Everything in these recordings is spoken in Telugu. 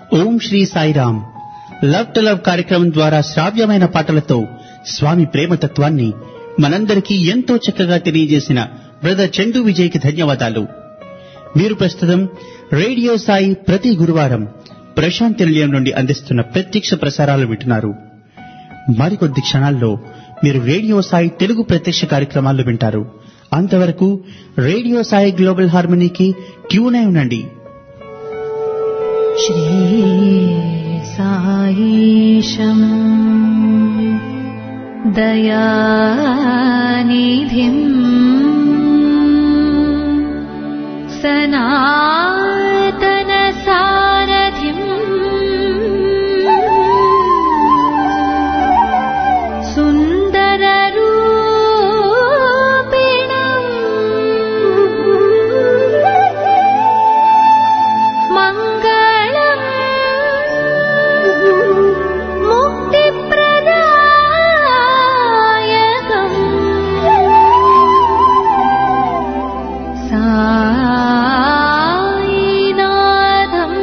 Om Shri Sairam love to love కార్యక్రమం ద్వారా శ్రావ్యమైన పాటలతో స్వామి ప్రేమతత్వాన్ని మనందరికీ ఎంతో చక్కగా తెలియజేసిన బ్రదర్ చందు విజయ్కి ధన్యవాదాలు మీరు ప్రస్తుతం రేడియో సాయి ప్రతి గురువారం ప్రశాంతి నిలయం నుండి అందిస్తున్న ప్రత్యక్ష ప్రసారాలు వింటున్నారు మరికొద్ది క్షణాల్లో మీరు రేడియో సాయి తెలుగు ప్రత్యక్ష కార్యక్రమాలు వింటారు అంతవరకు రేడియో సాయి గ్లోబల్ హార్మనీకి ట్యూన్ అయి ఉండండి श्रीसायीशम् दयानिधिम् सनातनसारथिम् सुन्दररूपिणम् मङ्गलम् मुक्तिप्रदायकम् सायिनाथम्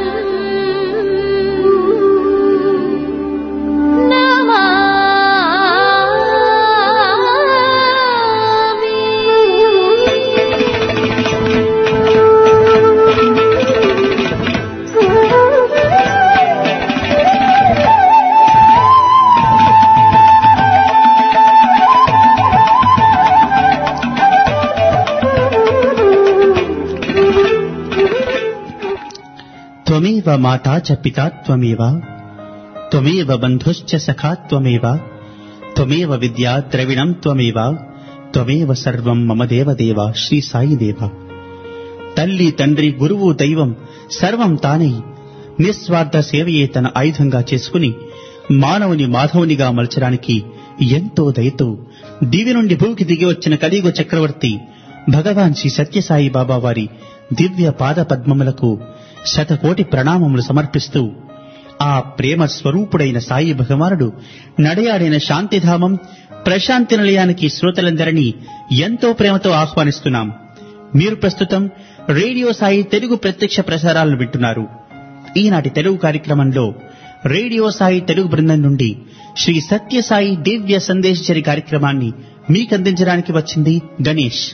త్వమేవ మాతా చ పితా త్వమేవ త్వమేవ బంధుశ్చ సఖా త్వమేవ త్వమేవ విద్యా ద్రవిణం త్వమేవ త్వమేవ సర్వం మమ దేవదేవ శ్రీ సాయి దేవ తల్లి తండ్రి గురువు దైవం సర్వం తానై నిస్వార్థ సేవయే తన ఆయుధంగా చేసుకుని మానవుని మాధవునిగా మలచడానికి ఎంతో దయతో దివి నుండి భూకి దిగి వచ్చిన కలియుగ చక్రవర్తి భగవాన్ శ్రీ సత్యసాయి బాబా వారి దివ్య పాద పద్మములకు శతకోటి ప్రణామములు సమర్పిస్తూ ఆ ప్రేమ స్వరూపుడైన సాయి భగవానుడు నడయాడిన శాంతిధామం ప్రశాంతి నిలయానికి శ్రోతలందరినీ ఎంతో ప్రేమతో ఆహ్వానిస్తున్నాం మీరు ప్రస్తుతం రేడియో సాయి తెలుగు ప్రత్యక్ష ప్రసారాలను వింటున్నారు ఈనాటి తెలుగు కార్యక్రమంలో రేడియో సాయి తెలుగు బృందం నుండి శ్రీ సత్యసాయి దివ్య సందేశచరి కార్యక్రమాన్ని మీకందించడానికి వచ్చింది గణేష్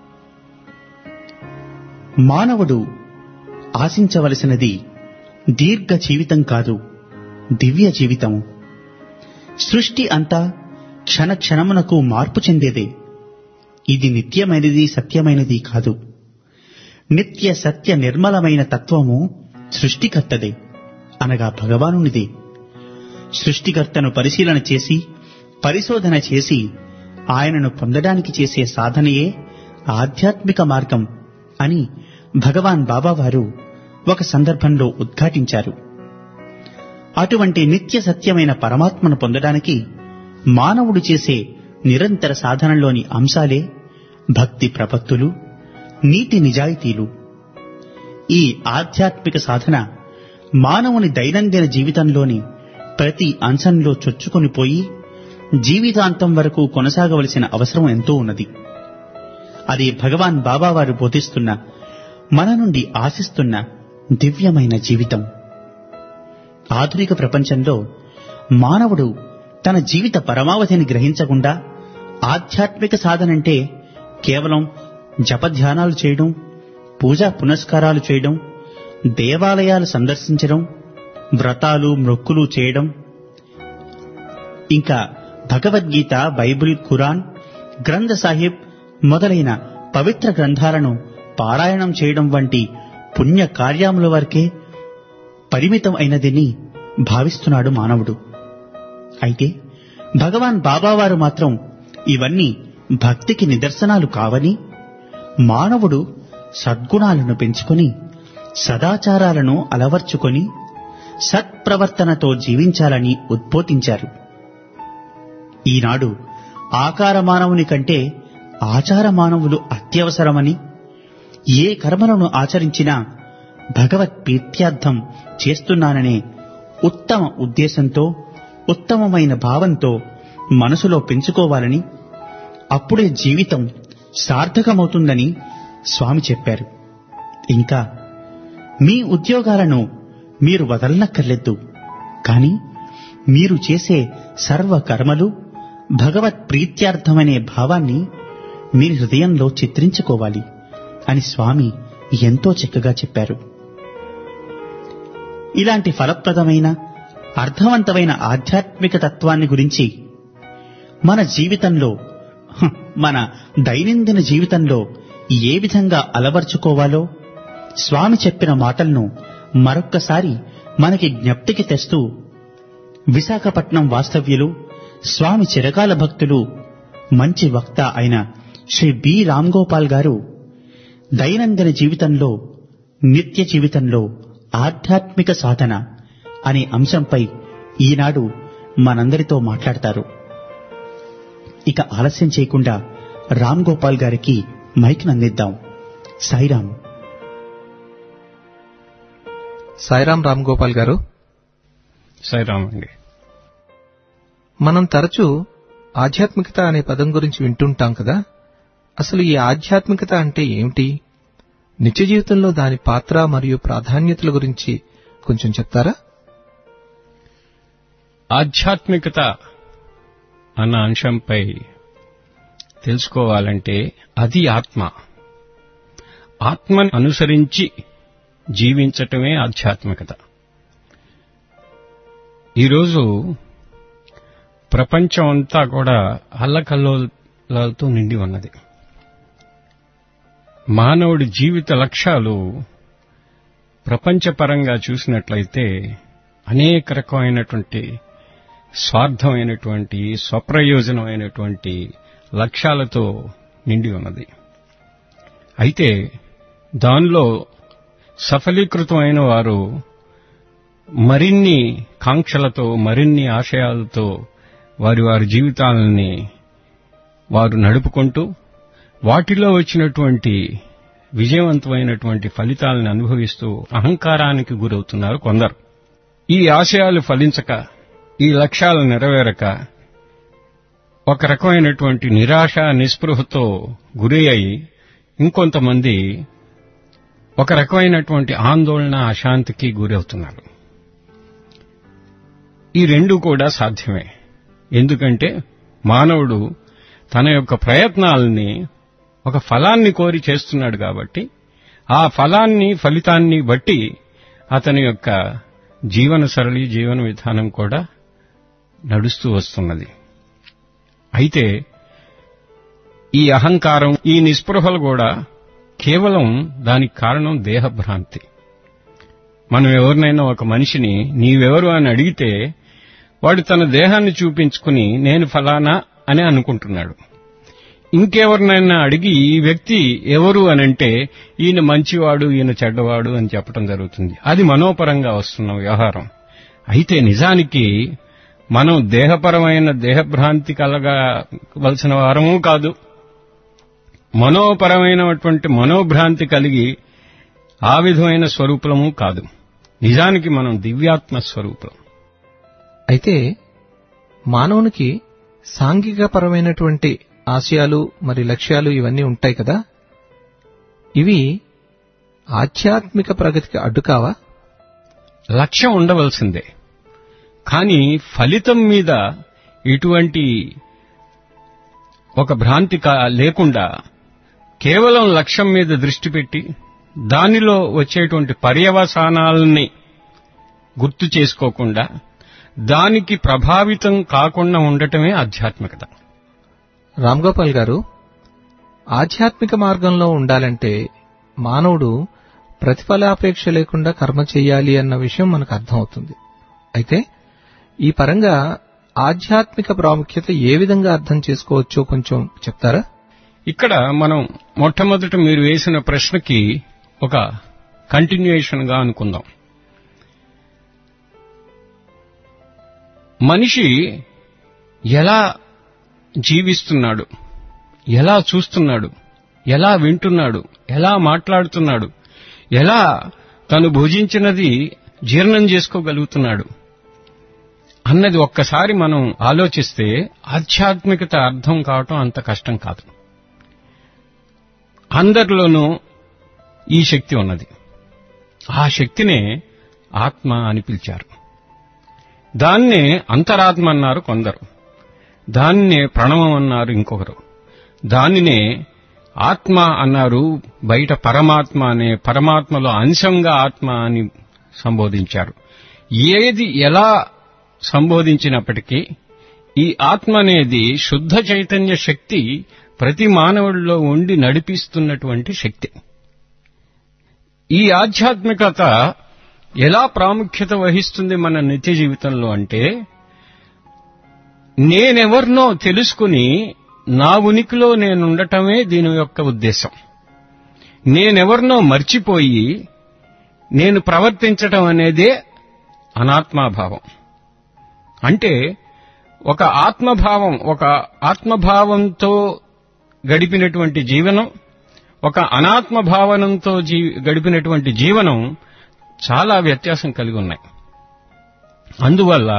మానవుడు ఆశించవలసినది దీర్ఘ జీవితం కాదు దివ్య జీవితం సృష్టి అంతా క్షణ క్షణమునకు మార్పు చెందేదే ఇది నిత్యమైనది సత్యమైనది కాదు నిత్య సత్య నిర్మలమైన తత్వము సృష్టికర్తదే అనగా భగవానునిదే సృష్టికర్తను పరిశీలన చేసి పరిశోధన చేసి ఆయనను పొందడానికి చేసే సాధనయే ఆధ్యాత్మిక మార్గం అని భగవాన్ బాబావారు ఒక సందర్భంలో ఉద్ఘాటించారు అటువంటి నిత్య సత్యమైన పరమాత్మను పొందడానికి మానవుడు చేసే నిరంతర సాధనలోని అంశాలే భక్తి ప్రపత్తులు నీతి నిజాయితీలు ఈ ఆధ్యాత్మిక సాధన మానవుని దైనందిన జీవితంలోని ప్రతి అంశంలో చొచ్చుకొని పోయి జీవితాంతం వరకు కొనసాగవలసిన అవసరం ఎంతో ఉన్నది అది భగవాన్ బాబావారు బోధిస్తున్న మన నుండి ఆశిస్తున్న దివ్యమైన జీవితం ఆధునిక ప్రపంచంలో మానవుడు తన జీవిత పరమావధిని గ్రహించకుండా ఆధ్యాత్మిక సాధనంటే కేవలం జపధ్యానాలు చేయడం పూజా పునస్కారాలు చేయడం దేవాలయాలు సందర్శించడం వ్రతాలు మొక్కులు చేయడం ఇంకా భగవద్గీత బైబిల్ ఖురాన్ గ్రంథ సాహిబ్ మొదలైన పవిత్ర గ్రంథాలను పారాయణం చేయడం వంటి పుణ్య కార్యముల వరకే పరిమితం అయినదని భావిస్తున్నాడు మానవుడు అయితే భగవాన్ బాబావారు మాత్రం ఇవన్నీ భక్తికి నిదర్శనాలు కావని మానవుడు సద్గుణాలను పెంచుకొని సదాచారాలను అలవర్చుకొని సత్ప్రవర్తనతో జీవించాలని ఉద్బోధించారు ఈనాడు ఆకార మానవుని కంటే ఆచార మానవులు అత్యవసరమని ఏ కర్మలను ఆచరించినా భగవత్ ప్రీత్యార్థం చేస్తున్నాననే ఉత్తమ ఉద్దేశంతో ఉత్తమమైన భావంతో మనసులో పెంచుకోవాలని అప్పుడే జీవితం సార్థకమవుతుందని స్వామి చెప్పారు ఇంకా మీ ఉద్యోగాలను మీరు వదలనక్కర్లేదు కాని మీరు చేసే సర్వ కర్మలు భగవత్ ప్రీత్యార్థమనే భావాన్ని మీ హృదయంలో చిత్రించుకోవాలి అని స్వామి ఎంతో చక్కగా చెప్పారు ఇలాంటి ఫలప్రదమైన అర్థవంతమైన ఆధ్యాత్మిక తత్వాన్ని గురించి మన జీవితంలో హ, మన దైనందిన జీవితంలో ఏ విధంగా అలవర్చుకోవాలో స్వామి చెప్పిన మాటలను మరొక్కసారి మనకి జ్ఞప్తికి తెస్తూ విశాఖపట్నం వాస్తవ్యులు స్వామి చిరకాల భక్తులు మంచి వక్త అయిన శ్రీ బి రామ్ గోపాల్ గారు దైనందిన జీవితంలో నిత్య జీవితంలో ఆధ్యాత్మిక సాధన అనే అంశంపై ఈనాడు మనందరితో మాట్లాడతారు ఇక ఆలస్యం చేయకుండా రామ్ గోపాల్ గారికి మైక్ అందిద్దాం సాయిరాం సాయిరాం రామ్ గోపాల్ గారు సాయిరామ్ అండి మనం తరచూ ఆధ్యాత్మికత అనే పదం గురించి వింటుంటాం కదా అసలు ఈ ఆధ్యాత్మికత అంటే ఏమిటి నిత్య జీవితంలో దాని పాత్ర మరియు ప్రాధాన్యతల గురించి కొంచెం చెప్తారా ఆధ్యాత్మికత అన్న అంశంపై తెలుసుకోవాలంటే అది ఆత్మ ఆత్మను అనుసరించి జీవించటమే ఆధ్యాత్మికత ఈరోజు ప్రపంచం అంతా కూడా అల్లకల్లోలతో నిండి ఉన్నది మానవుడి జీవిత లక్ష్యాలు ప్రపంచపరంగా చూసినట్లయితే అనేక రకమైనటువంటి స్వార్థమైనటువంటి స్వప్రయోజనమైనటువంటి లక్ష్యాలతో నిండి ఉన్నది అయితే దానిలో సఫలీకృతమైన వారు మరిన్ని కాంక్షలతో మరిన్ని ఆశయాలతో వారి వారి జీవితాలని వారు నడుపుకుంటూ వాటిలో వచ్చినటువంటి విజయవంతమైనటువంటి ఫలితాలను అనుభవిస్తూ అహంకారానికి గురవుతున్నారు కొందరు ఈ ఆశయాలు ఫలించక ఈ లక్ష్యాలు నెరవేరక ఒక రకమైనటువంటి నిరాశ నిస్పృహతో గురి అయి ఇంకొంతమంది ఒక రకమైనటువంటి ఆందోళన అశాంతికి గురవుతున్నారు ఈ రెండు కూడా సాధ్యమే ఎందుకంటే మానవుడు తన యొక్క ప్రయత్నాలని ఒక ఫలాన్ని కోరి చేస్తున్నాడు కాబట్టి ఆ ఫలాన్ని ఫలితాన్ని బట్టి అతని యొక్క జీవన సరళి జీవన విధానం కూడా నడుస్తూ వస్తున్నది అయితే ఈ అహంకారం ఈ నిస్పృహలు కూడా కేవలం దానికి కారణం దేహభ్రాంతి మనం ఎవరినైనా ఒక మనిషిని నీవెవరు అని అడిగితే వాడు తన దేహాన్ని చూపించుకుని నేను ఫలానా అని అనుకుంటున్నాడు ఇంకెవరినైనా అడిగి ఈ వ్యక్తి ఎవరు అనంటే ఈయన మంచివాడు ఈయన చెడ్డవాడు అని చెప్పడం జరుగుతుంది అది మనోపరంగా వస్తున్న వ్యవహారం అయితే నిజానికి మనం దేహపరమైన దేహభ్రాంతి కలగవలసిన వారము కాదు మనోపరమైనటువంటి మనోభ్రాంతి కలిగి ఆ విధమైన స్వరూపము కాదు నిజానికి మనం దివ్యాత్మ స్వరూపం అయితే మానవునికి సాంఘికపరమైనటువంటి ఆశయాలు మరి లక్ష్యాలు ఇవన్నీ ఉంటాయి కదా ఇవి ఆధ్యాత్మిక ప్రగతికి అడ్డుకావా లక్ష్యం ఉండవలసిందే కానీ ఫలితం మీద ఇటువంటి ఒక భ్రాంతి కా- లేకుండా కేవలం లక్ష్యం మీద దృష్టి పెట్టి దానిలో వచ్చేటువంటి పర్యవసానాలని గుర్తు చేసుకోకుండా దానికి ప్రభావితం కాకుండా ఉండటమే ఆధ్యాత్మికత రామ్ గోపాల్ గారు ఆధ్యాత్మిక మార్గంలో ఉండాలంటే మానవుడు ప్రతిఫలాపేక్ష లేకుండా కర్మ చేయాలి అన్న విషయం మనకు అర్థమవుతుంది అయితే ఈ పరంగా ఆధ్యాత్మిక ప్రాముఖ్యత ఏ విధంగా అర్థం చేసుకోవచ్చో కొంచెం చెప్తారా ఇక్కడ మనం మొట్టమొదట మీరు వేసిన ప్రశ్నకి ఒక కంటిన్యూయేషన్ గా అనుకుందాం మనిషి ఎలా జీవిస్తున్నాడు ఎలా చూస్తున్నాడు ఎలా వింటున్నాడు ఎలా మాట్లాడుతున్నాడు ఎలా తను భుజించినది జీర్ణం చేసుకోగలుగుతున్నాడు అన్నది ఒక్కసారి మనం ఆలోచిస్తే ఆధ్యాత్మికత అర్థం కావటం అంత కష్టం కాదు అందరిలోనూ ఈ శక్తి ఉన్నది ఆ శక్తినే ఆత్మ అని పిలిచారు దాన్నే అంతరాత్మ అన్నారు కొందరు దాన్నే ప్రణవం అన్నారు ఇంకొకరు దానినే ఆత్మ అన్నారు బయట పరమాత్మ అనే పరమాత్మలో అంశంగా ఆత్మ అని సంబోధించారు ఏది ఎలా సంబోధించినప్పటికీ ఈ ఆత్మ అనేది శుద్ధ చైతన్య శక్తి ప్రతి మానవుడిలో ఉండి నడిపిస్తున్నటువంటి శక్తి ఈ ఆధ్యాత్మికత ఎలా ప్రాముఖ్యత వహిస్తుంది మన నిత్య జీవితంలో అంటే నేనెవర్నో తెలుసుకుని నా ఉనికిలో నేనుండటమే దీని యొక్క ఉద్దేశం నేనెవర్నో మర్చిపోయి నేను ప్రవర్తించటం అనేదే అనాత్మాభావం అంటే ఒక ఆత్మభావం ఒక ఆత్మభావంతో గడిపినటువంటి జీవనం ఒక అనాత్మ భావనంతో జీ- గడిపినటువంటి జీవనం చాలా వ్యత్యాసం కలిగి ఉన్నాయి అందువల్ల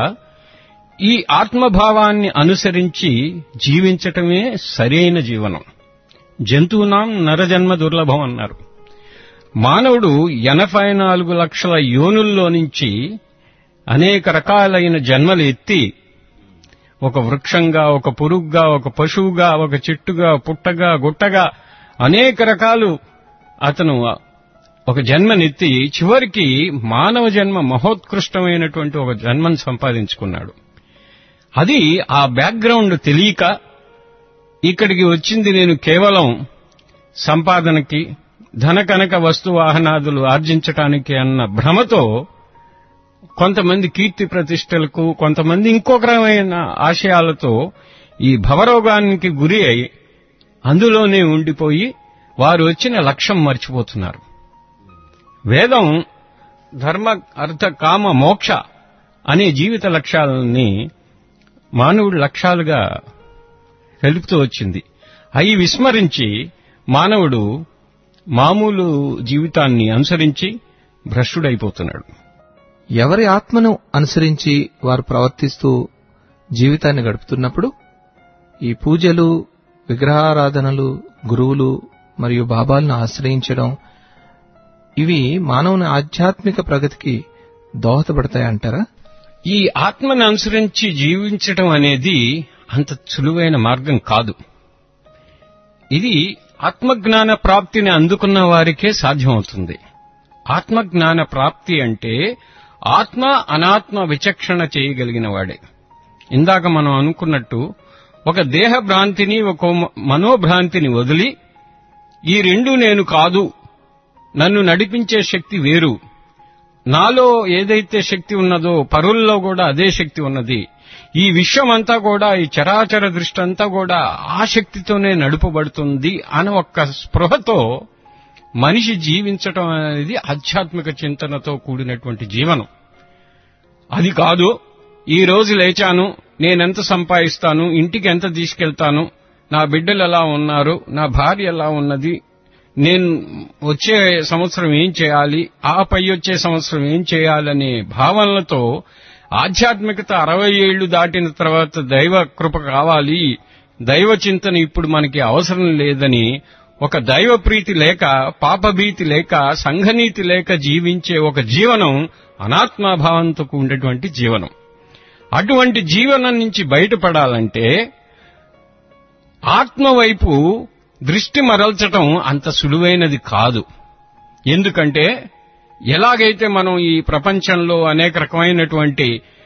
ఈ ఆత్మభావాన్ని అనుసరించి జీవించటమే సరైన జీవనం జంతువునాం నరజన్మ దుర్లభం అన్నారు మానవుడు ఎనభై నాలుగు లక్షల యోనుల్లో నుంచి అనేక రకాలైన జన్మలు ఎత్తి ఒక వృక్షంగా ఒక పురుగుగా ఒక పశువుగా ఒక చెట్టుగా పుట్టగా గుట్టగా అనేక రకాలు అతను ఒక జన్మనెత్తి చివరికి మానవ జన్మ మహోత్కృష్టమైనటువంటి ఒక జన్మను సంపాదించుకున్నాడు అది ఆ బ్యాక్గ్రౌండ్ తెలియక ఇక్కడికి వచ్చింది నేను కేవలం సంపాదనకి ధన కనక వస్తు వాహనాదులు ఆర్జించటానికి అన్న భ్రమతో కొంతమంది కీర్తి ప్రతిష్టలకు కొంతమంది ఇంకొక రకమైన ఆశయాలతో ఈ భవరోగానికి గురి అయి అందులోనే ఉండిపోయి వారు వచ్చిన లక్ష్యం మర్చిపోతున్నారు వేదం ధర్మ అర్థ కామ మోక్ష అనే జీవిత లక్ష్యాలని మానవుడి లక్ష్యాలుగా తెలుపుతూ వచ్చింది అవి విస్మరించి మానవుడు మామూలు జీవితాన్ని అనుసరించి భ్రష్టుడైపోతున్నాడు ఎవరి ఆత్మను అనుసరించి వారు ప్రవర్తిస్తూ జీవితాన్ని గడుపుతున్నప్పుడు ఈ పూజలు విగ్రహారాధనలు గురువులు మరియు బాబాలను ఆశ్రయించడం ఇవి మానవుని ఆధ్యాత్మిక ప్రగతికి దోహదపడతాయంటారా ఈ ఆత్మను అనుసరించి జీవించటం అనేది అంత సులువైన మార్గం కాదు ఇది ఆత్మజ్ఞాన ప్రాప్తిని అందుకున్న వారికే సాధ్యమవుతుంది ఆత్మజ్ఞాన ప్రాప్తి అంటే ఆత్మ అనాత్మ విచక్షణ చేయగలిగిన వాడే ఇందాక మనం అనుకున్నట్టు ఒక దేహ భ్రాంతిని ఒక మనోభ్రాంతిని వదిలి ఈ రెండు నేను కాదు నన్ను నడిపించే శక్తి వేరు నాలో ఏదైతే శక్తి ఉన్నదో పరుల్లో కూడా అదే శక్తి ఉన్నది ఈ విశ్వమంతా కూడా ఈ చరాచర దృష్టి అంతా కూడా ఆ శక్తితోనే నడుపబడుతుంది అని ఒక్క స్పృహతో మనిషి జీవించటం అనేది ఆధ్యాత్మిక చింతనతో కూడినటువంటి జీవనం అది కాదు ఈ రోజు లేచాను నేనెంత సంపాదిస్తాను ఇంటికి ఎంత తీసుకెళ్తాను నా బిడ్డలు ఎలా ఉన్నారు నా భార్య ఎలా ఉన్నది నేను వచ్చే సంవత్సరం ఏం చేయాలి ఆ పై వచ్చే సంవత్సరం ఏం చేయాలనే భావనలతో ఆధ్యాత్మికత అరవై ఏళ్లు దాటిన తర్వాత దైవ కృప కావాలి దైవ చింతన ఇప్పుడు మనకి అవసరం లేదని ఒక దైవ ప్రీతి లేక పాపభీతి లేక సంఘనీతి లేక జీవించే ఒక జీవనం అనాత్మాభావంతో ఉండేటువంటి జీవనం అటువంటి జీవనం నుంచి బయటపడాలంటే ఆత్మ వైపు దృష్టి మరల్చటం అంత సులువైనది కాదు ఎందుకంటే ఎలాగైతే మనం ఈ ప్రపంచంలో అనేక రకమైనటువంటి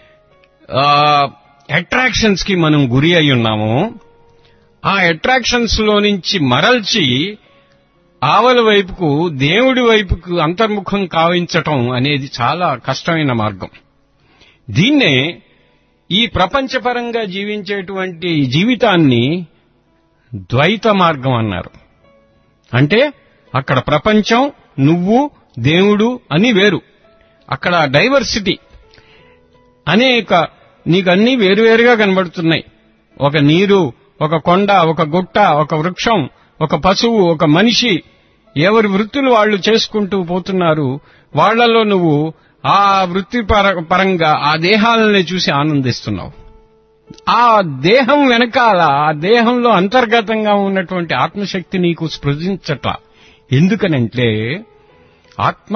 అట్రాక్షన్స్ కి మనం గురి అయి ఉన్నామో ఆ అట్రాక్షన్స్ లో నుంచి మరల్చి ఆవల వైపుకు దేవుడి వైపుకు అంతర్ముఖం కావించటం అనేది చాలా కష్టమైన మార్గం దీన్నే ఈ ప్రపంచపరంగా జీవించేటువంటి జీవితాన్ని ద్వైత మార్గం అన్నారు అంటే అక్కడ ప్రపంచం నువ్వు దేవుడు అని వేరు అక్కడ డైవర్సిటీ అనేక నీకు అన్ని వేరువేరుగా కనబడుతున్నాయి ఒక నీరు ఒక కొండ ఒక గుట్ట ఒక వృక్షం ఒక పశువు ఒక మనిషి ఎవరి వృత్తులు వాళ్ళు చేసుకుంటూ పోతున్నారు వాళ్లలో నువ్వు ఆ వృత్తి పర- పరంగా ఆ దేహాలని చూసి ఆనందిస్తున్నావు ఆ దేహం వెనకాల ఆ దేహంలో అంతర్గతంగా ఉన్నటువంటి ఆత్మశక్తి నీకు స్పృశించట ఎందుకనంటే ఆత్మ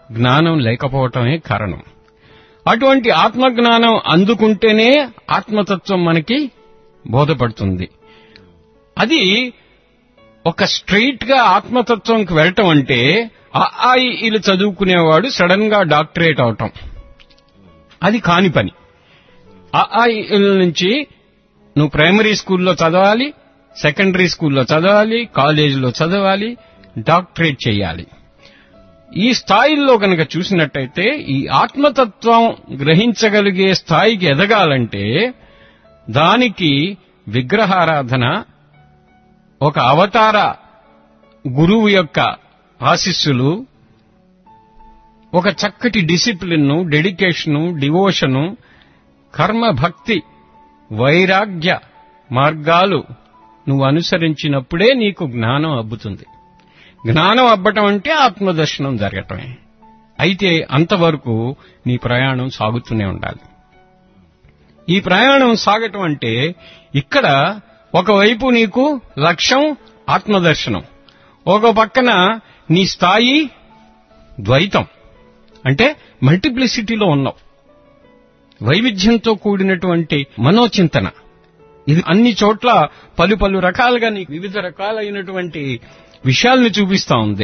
జ్ఞానం లేకపోవటమే కారణం అటువంటి ఆత్మజ్ఞానం అందుకుంటేనే ఆత్మతత్వం మనకి బోధపడుతుంది అది ఒక స్ట్రైట్ గా ఆత్మతత్వంకి వెళ్ళటం అంటే ఆ ఆ, ఈ, ఈలు చదువుకునేవాడు సడన్ గా డాక్టరేట్ అవటం అది కాని పని ఆ ఆ, ఈ, ఈల నుంచి నువ్వు ప్రైమరీ స్కూల్లో చదవాలి సెకండరీ స్కూల్లో చదవాలి కాలేజీలో చదవాలి డాక్టరేట్ చేయాలి ఈ స్థాయిల్లో కనుక చూసినట్టయితే ఈ ఆత్మతత్వం గ్రహించగలిగే స్థాయికి ఎదగాలంటే దానికి విగ్రహారాధన ఒక అవతార గురువు యొక్క ఆశీస్సులు ఒక చక్కటి డిసిప్లిన్ డెడికేషను డివోషను కర్మ భక్తి వైరాగ్య మార్గాలు నువ్వు అనుసరించినప్పుడే నీకు జ్ఞానం అబ్బుతుంది జ్ఞానం అబ్బటం అంటే ఆత్మదర్శనం జరగటమే అయితే అంతవరకు నీ ప్రయాణం సాగుతూనే ఉండాలి ఈ ప్రయాణం సాగటం అంటే ఇక్కడ ఒకవైపు నీకు లక్ష్యం ఆత్మదర్శనం ఒక పక్కన నీ స్థాయి ద్వైతం అంటే మల్టిప్లిసిటీలో ఉన్నావు వైవిధ్యంతో కూడినటువంటి మనోచింతన ఇది అన్ని చోట్ల పలు పలు రకాలుగా నీకు వివిధ రకాలైనటువంటి విషయాల్ని చూపిస్తా ఉంది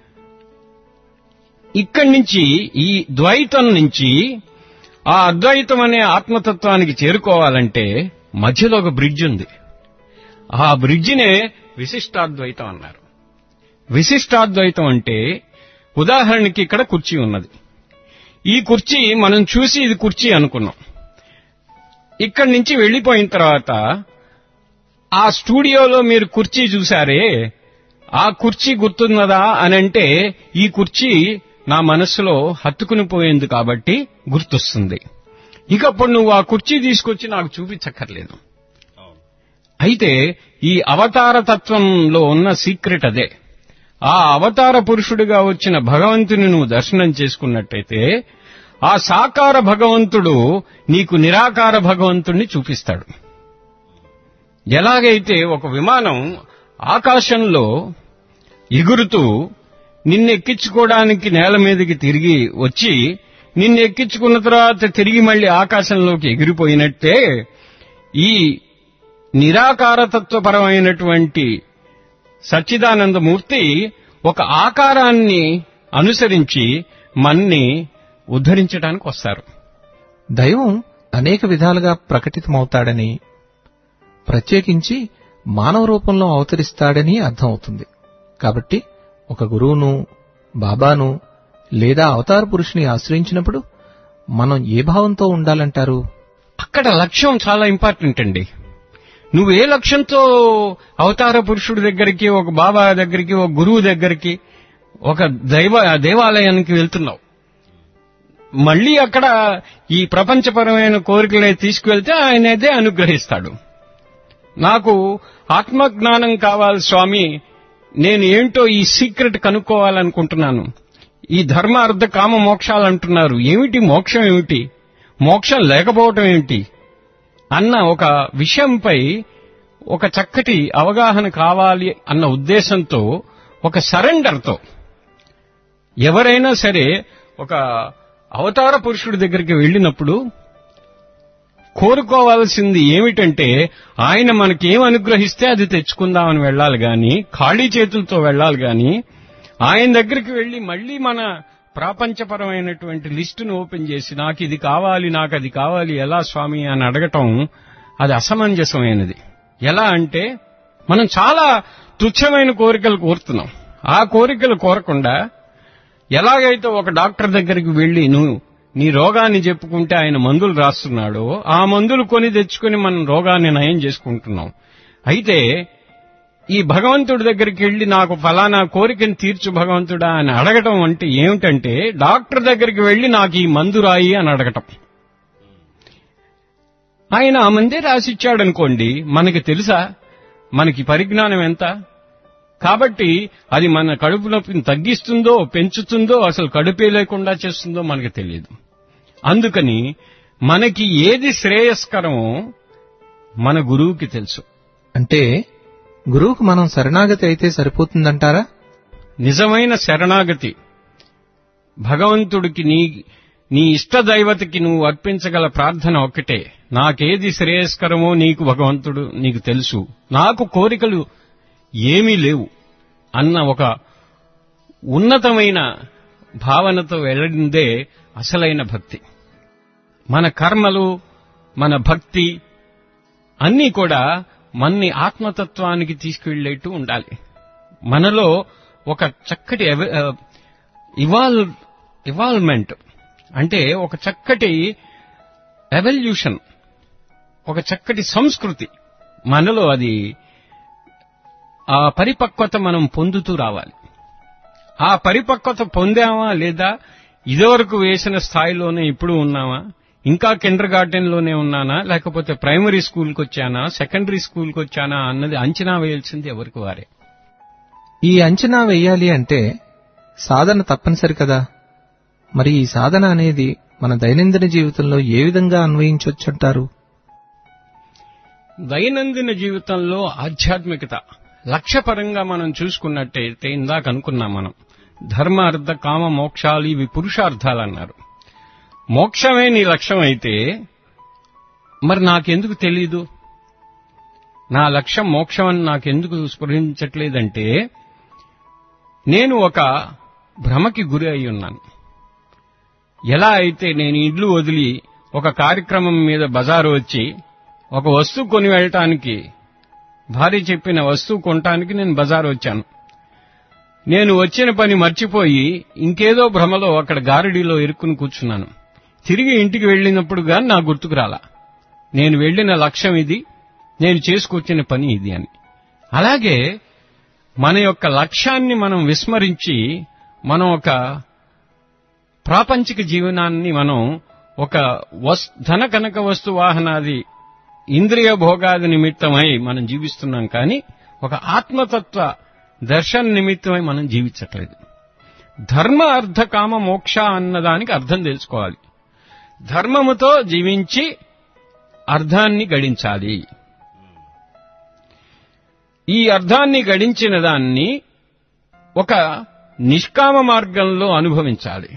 ఇక్కడి నుంచి ఈ ద్వైతం నుంచి ఆ అద్వైతం అనే ఆత్మతత్వానికి చేరుకోవాలంటే మధ్యలో ఒక బ్రిడ్జ్ ఉంది ఆ బ్రిడ్జినే విశిష్టాద్వైతం అన్నారు విశిష్టాద్వైతం అంటే ఉదాహరణకి ఇక్కడ కుర్చీ ఉన్నది ఈ కుర్చీ మనం చూసి ఇది కుర్చీ అనుకున్నాం ఇక్కడి నుంచి వెళ్లిపోయిన తర్వాత ఆ స్టూడియోలో మీరు కుర్చీ చూశారే ఆ కుర్చీ గుర్తున్నదా అని అంటే ఈ కుర్చీ నా మనస్సులో హత్తుకుని పోయింది కాబట్టి గుర్తొస్తుంది ఇకప్పుడు నువ్వు ఆ కుర్చీ తీసుకొచ్చి నాకు చూపించక్కర్లేదు అయితే ఈ అవతార తత్వంలో ఉన్న సీక్రెట్ అదే ఆ అవతార పురుషుడిగా వచ్చిన భగవంతుని నువ్వు దర్శనం చేసుకున్నట్టయితే ఆ సాకార భగవంతుడు నీకు నిరాకార భగవంతుణ్ణి చూపిస్తాడు ఎలాగైతే ఒక విమానం ఆకాశంలో ఎగురుతూ నిన్నెక్కించుకోవడానికి నేల మీదకి తిరిగి వచ్చి నిన్ను ఎక్కించుకున్న తర్వాత తిరిగి మళ్ళీ ఆకాశంలోకి ఎగిరిపోయినట్టే ఈ నిరాకారతత్వపరమైనటువంటి సచ్చిదానందమూర్తి ఒక ఆకారాన్ని అనుసరించి మన్ని ఉద్ధరించడానికి వస్తారు దైవం అనేక విధాలుగా ప్రకటితమవుతాడని ప్రత్యేకించి మానవ రూపంలో అవతరిస్తాడని అర్థమవుతుంది కాబట్టి ఒక గురువును బాబాను లేదా అవతార పురుషుని ఆశ్రయించినప్పుడు మనం ఏ భావంతో ఉండాలంటారు అక్కడ లక్ష్యం చాలా ఇంపార్టెంట్ అండి నువ్వు ఏ లక్ష్యంతో అవతార పురుషుడి దగ్గరికి ఒక బాబా దగ్గరికి ఒక గురువు దగ్గరికి ఒక దైవ దేవాలయానికి వెళ్తున్నావు మళ్ళీ అక్కడ ఈ ప్రపంచపరమైన కోరికలే తీసుకువెళ్తే ఆయన అదే అనుగ్రహిస్తాడు నాకు ఆత్మజ్ఞానం కావాలి స్వామి నేను ఏంటో ఈ సీక్రెట్ కనుక్కోవాలనుకుంటున్నాను ఈ ధర్మ అర్థ కామ మోక్షాలు అంటున్నారు ఏమిటి మోక్షం ఏమిటి మోక్షం లేకపోవటం ఏమిటి అన్న ఒక విషయంపై ఒక చక్కటి అవగాహన కావాలి అన్న ఉద్దేశంతో ఒక సరెండర్తో ఎవరైనా సరే ఒక అవతార పురుషుడి దగ్గరికి వెళ్ళినప్పుడు కోరుకోవాల్సింది ఏమిటంటే ఆయన మనకేం అనుగ్రహిస్తే అది తెచ్చుకుందామని వెళ్ళాలి గాని ఖాళీ చేతులతో వెళ్ళాలి గాని ఆయన దగ్గరికి వెళ్లి మళ్ళీ మన ప్రాపంచపరమైనటువంటి లిస్టును ఓపెన్ చేసి నాకు ఇది కావాలి నాకు అది కావాలి ఎలా స్వామి అని అడగటం అది అసమంజసమైనది ఎలా అంటే మనం చాలా తుచ్చమైన కోరికలు కోరుతున్నాం ఆ కోరికలు కోరకుండా ఎలాగైతే ఒక డాక్టర్ దగ్గరికి వెళ్లి నువ్వు నీ రోగాన్ని చెప్పుకుంటే ఆయన మందులు రాస్తున్నాడో ఆ మందులు కొని తెచ్చుకుని మనం రోగాన్ని నయం చేసుకుంటున్నాం అయితే ఈ భగవంతుడి దగ్గరికి వెళ్లి నాకు ఫలానా కోరికను తీర్చు భగవంతుడా అని అడగటం అంటే ఏమిటంటే డాక్టర్ దగ్గరికి వెళ్లి నాకు ఈ మందు రాయి అని అడగటం ఆయన ఆ మందే రాసిచ్చాడనుకోండి మనకి తెలుసా మనకి పరిజ్ఞానం ఎంత కాబట్టి అది మన కడుపు నొప్పిని తగ్గిస్తుందో పెంచుతుందో అసలు కడుపే లేకుండా చేస్తుందో మనకు తెలియదు అందుకని మనకి ఏది శ్రేయస్కరమో మన గురువుకి తెలుసు అంటే గురువుకు మనం శరణాగతి అయితే సరిపోతుందంటారా నిజమైన శరణాగతి భగవంతుడికి నీ నీ ఇష్ట దైవతకి నువ్వు అర్పించగల ప్రార్థన ఒక్కటే నాకేది శ్రేయస్కరమో నీకు భగవంతుడు నీకు తెలుసు నాకు కోరికలు ఏమీ లేవు అన్న ఒక ఉన్నతమైన భావనతో వెళ్ళిందే అసలైన భక్తి మన కర్మలు మన భక్తి అన్నీ కూడా మన్ని ఆత్మతత్వానికి తీసుకువెళ్ళేట్టు ఉండాలి మనలో ఒక చక్కటి ఇవాల్వ్ ఇవాల్వ్మెంట్ అంటే ఒక చక్కటి ఎవల్యూషన్ ఒక చక్కటి సంస్కృతి మనలో అది ఆ పరిపక్వత మనం పొందుతూ రావాలి ఆ పరిపక్వత పొందామా లేదా ఇదివరకు వేసిన స్థాయిలోనే ఇప్పుడు ఉన్నామా ఇంకా కిండర్ గార్డెన్ లోనే ఉన్నానా లేకపోతే ప్రైమరీ స్కూల్కి వచ్చానా సెకండరీ స్కూల్కి వచ్చానా అన్నది అంచనా వేయాల్సింది ఎవరికి వారే ఈ అంచనా వెయ్యాలి అంటే సాధన తప్పనిసరి కదా మరి ఈ సాధన అనేది మన దైనందిన జీవితంలో ఏ విధంగా అన్వయించొచ్చంటారు దైనందిన జీవితంలో ఆధ్యాత్మికత లక్ష్యపరంగా మనం చూసుకున్నట్టయితే ఇందాక అనుకున్నాం మనం ధర్మ అర్థ కామ మోక్షాలు ఇవి పురుషార్థాలు అన్నారు మోక్షమే నీ లక్ష్యం అయితే మరి నాకెందుకు తెలీదు నా లక్ష్యం మోక్షం అని నాకెందుకు స్ఫురించట్లేదంటే నేను ఒక భ్రమకి గురి అయి ఉన్నాను ఎలా అయితే నేను ఇల్లు వదిలి ఒక కార్యక్రమం మీద బజారు వచ్చి ఒక వస్తువు కొని వెళ్ళటానికి భార్య చెప్పిన వస్తువు కొనటానికి నేను బజారు వచ్చాను నేను వచ్చిన పని మర్చిపోయి ఇంకేదో భ్రమలో అక్కడ గారడీలో ఇరుక్కుని కూర్చున్నాను తిరిగి ఇంటికి వెళ్ళినప్పుడు గాని నా గుర్తుకు రాలా నేను వెళ్లిన లక్ష్యం ఇది నేను చేసుకొచ్చిన పని ఇది అని అలాగే మన యొక్క లక్ష్యాన్ని మనం విస్మరించి మనం ఒక ప్రాపంచిక జీవనాన్ని మనం ఒక వస్ ధన కనక వస్తు వాహనాది ఇంద్రియ భోగాది నిమిత్తమై మనం జీవిస్తున్నాం కానీ ఒక ఆత్మతత్వ దర్శన నిమిత్తమై మనం జీవించట్లేదు ధర్మ అర్థ కామ మోక్ష అన్నదానికి అర్థం తెలుసుకోవాలి ధర్మముతో జీవించి అర్థాన్ని గడించాలి ఈ అర్థాన్ని గడించిన దాన్ని ఒక నిష్కామ మార్గంలో అనుభవించాలి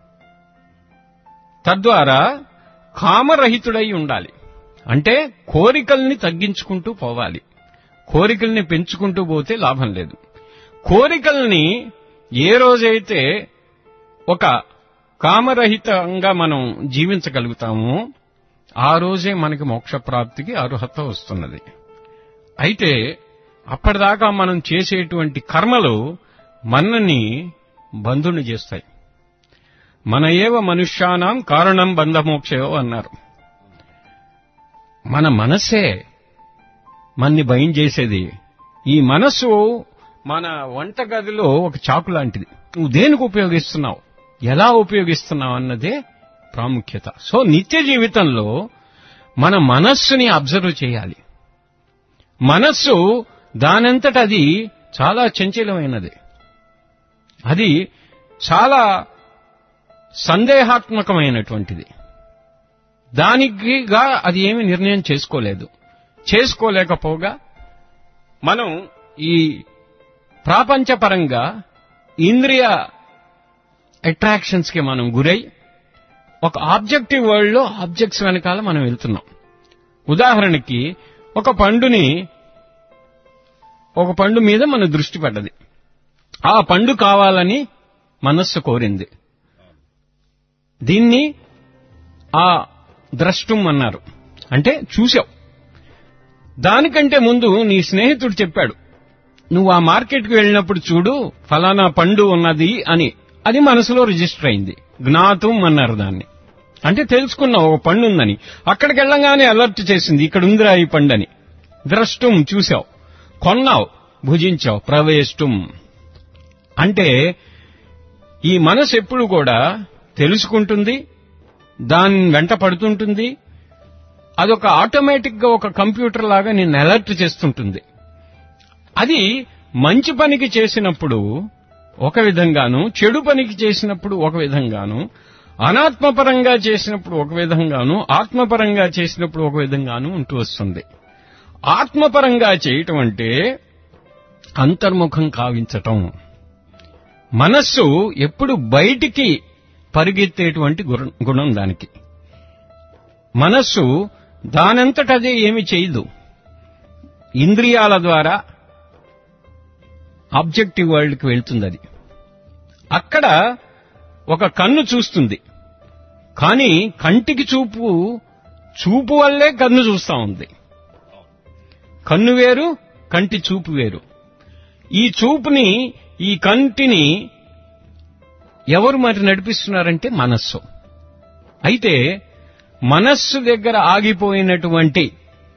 తద్వారా కామరహితుడై ఉండాలి అంటే కోరికల్ని తగ్గించుకుంటూ పోవాలి కోరికల్ని పెంచుకుంటూ పోతే లాభం లేదు కోరికల్ని ఏ రోజైతే ఒక కామరహితంగా మనం జీవించగలుగుతామో ఆ రోజే మనకి మోక్షప్రాప్తికి అర్హత వస్తున్నది అయితే అప్పటిదాకా మనం చేసేటువంటి కర్మలు మనని బంధుని చేస్తాయి మన ఏవ మనుష్యానాం కారణం బంధమోక్షయో అన్నారు మన మనసే మన్ని భయం చేసేది ఈ మనస్సు మన వంటగదిలో ఒక చాకు లాంటిది నువ్వు దేనికి ఉపయోగిస్తున్నావు ఎలా ఉపయోగిస్తున్నావు అన్నదే ప్రాముఖ్యత సో నిత్య జీవితంలో మన మనస్సుని అబ్జర్వ్ చేయాలి మనస్సు దానంతట అది చాలా చంచలమైనది అది చాలా సందేహాత్మకమైనటువంటిది దానికిగా అది ఏమి నిర్ణయం చేసుకోలేదు చేసుకోలేకపోగా మనం ఈ ప్రాపంచపరంగా ఇంద్రియ అట్రాక్షన్స్ కి మనం గురై ఒక ఆబ్జెక్టివ్ వరల్డ్ లో ఆబ్జెక్ట్స్ వెనకాల మనం వెళ్తున్నాం ఉదాహరణకి ఒక పండుని ఒక పండు మీద మన దృష్టి పడ్డది ఆ పండు కావాలని మనస్సు కోరింది దీన్ని ఆ ద్రష్టం అన్నారు అంటే చూశావు దానికంటే ముందు నీ స్నేహితుడు చెప్పాడు నువ్వు ఆ మార్కెట్కి వెళ్ళినప్పుడు చూడు ఫలానా పండు ఉన్నది అని అది మనసులో రిజిస్టర్ అయింది జ్ఞాతం అన్నారు దాన్ని అంటే తెలుసుకున్నావు ఒక పండు ఉందని అక్కడికి వెళ్ళంగానే అలర్ట్ చేసింది ఇక్కడ ఉందిరా ఈ పండని ద్రష్టం చూశావు కొన్నావు భుజించావు ప్రవేష్టం అంటే ఈ మనసు ఎప్పుడు కూడా తెలుసుకుంటుంది దాని వెంట పడుతుంటుంది అదొక ఆటోమేటిక్ గా ఒక కంప్యూటర్ లాగా నిన్ను అలర్ట్ చేస్తుంటుంది అది మంచి పనికి చేసినప్పుడు ఒక విధంగాను చెడు పనికి చేసినప్పుడు ఒక విధంగాను అనాత్మపరంగా చేసినప్పుడు ఒక విధంగాను ఆత్మపరంగా చేసినప్పుడు ఒక విధంగాను ఉంటూ వస్తుంది ఆత్మపరంగా చేయటం అంటే అంతర్ముఖం కావించటం మనస్సు ఎప్పుడు బయటికి పరిగెత్తేటువంటి గుర- గుణం దానికి మనస్సు దానంతటదే ఏమి చేయదు ఇంద్రియాల ద్వారా ఆబ్జెక్టివ్ వరల్డ్కి వెళ్తుంది అది అక్కడ ఒక కన్ను చూస్తుంది కానీ కంటికి చూపు చూపు వల్లే కన్ను చూస్తా ఉంది కన్ను వేరు కంటి చూపు వేరు ఈ చూపుని ఈ కంటిని ఎవరు మరి నడిపిస్తున్నారంటే మనస్సు అయితే మనస్సు దగ్గర ఆగిపోయినటువంటి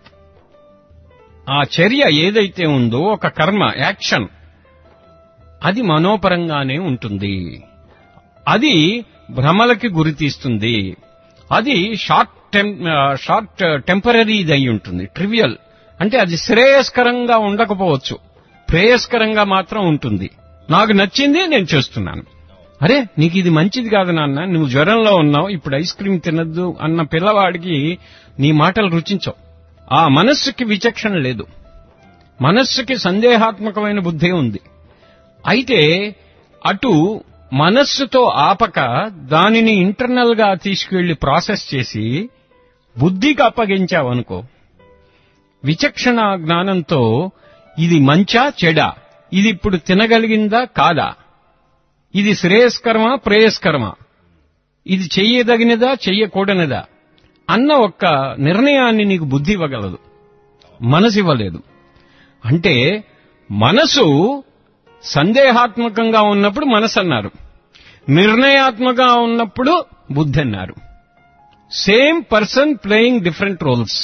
ఆ చర్య ఏదైతే ఉందో ఒక కర్మ యాక్షన్ అది మనోపరంగానే ఉంటుంది అది భ్రమలకి గురితీస్తుంది అది షార్ట్ టెం షార్ట్ టెంపరీది అయి ఉంటుంది ట్రివియల్ అంటే అది శ్రేయస్కరంగా ఉండకపోవచ్చు ప్రేయస్కరంగా మాత్రం ఉంటుంది నాకు నచ్చింది నేను చేస్తున్నాను అరే నీకు ఇది మంచిది కాదు నాన్న నువ్వు జ్వరంలో ఉన్నావు ఇప్పుడు ఐస్ క్రీమ్ తినద్దు అన్న పిల్లవాడికి నీ మాటలు రుచించవు ఆ మనస్సుకి విచక్షణ లేదు మనస్సుకి సందేహాత్మకమైన బుద్ధి ఉంది అయితే అటు మనస్సుతో ఆపక దానిని ఇంటర్నల్ గా తీసుకువెళ్లి ప్రాసెస్ చేసి బుద్ధికి అప్పగించావనుకో విచక్షణ జ్ఞానంతో ఇది మంచా చెడా ఇది ఇప్పుడు తినగలిగిందా కాదా ఇది శ్రేయస్కరమా ప్రేయస్కరమా ఇది చెయ్యదగినదా చెయ్యకూడనిదా అన్న ఒక్క నిర్ణయాన్ని నీకు బుద్ధి ఇవ్వగలదు మనసు ఇవ్వలేదు అంటే మనసు సందేహాత్మకంగా ఉన్నప్పుడు మనసు అన్నారు నిర్ణయాత్మకంగా ఉన్నప్పుడు బుద్ధి అన్నారు same person playing different roles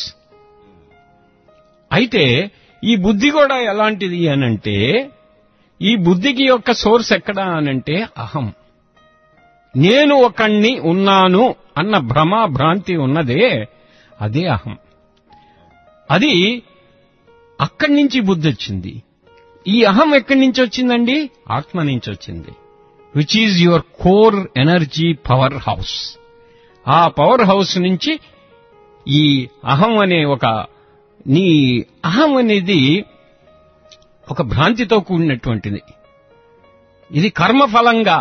అయితే ఈ బుద్ధి కూడా ఎలాంటిది అనంటే ఈ బుద్ధికి యొక్క సోర్స్ ఎక్కడ అనంటే అహం నేను ఒకణ్ణి ఉన్నాను అన్న భ్రమ భ్రాంతి ఉన్నదే అదే అహం అది అక్కడి నుంచి బుద్ధి వచ్చింది ఈ అహం ఎక్కడి నుంచి వచ్చిందండి ఆత్మ నుంచి వచ్చింది which is your core energy power house ఆ పవర్ హౌస్ నుంచి ఈ అహం అనే ఒక నీ అహం అనేది ఒక భ్రాంతితో కూడినటువంటిది ఇది కర్మఫలంగా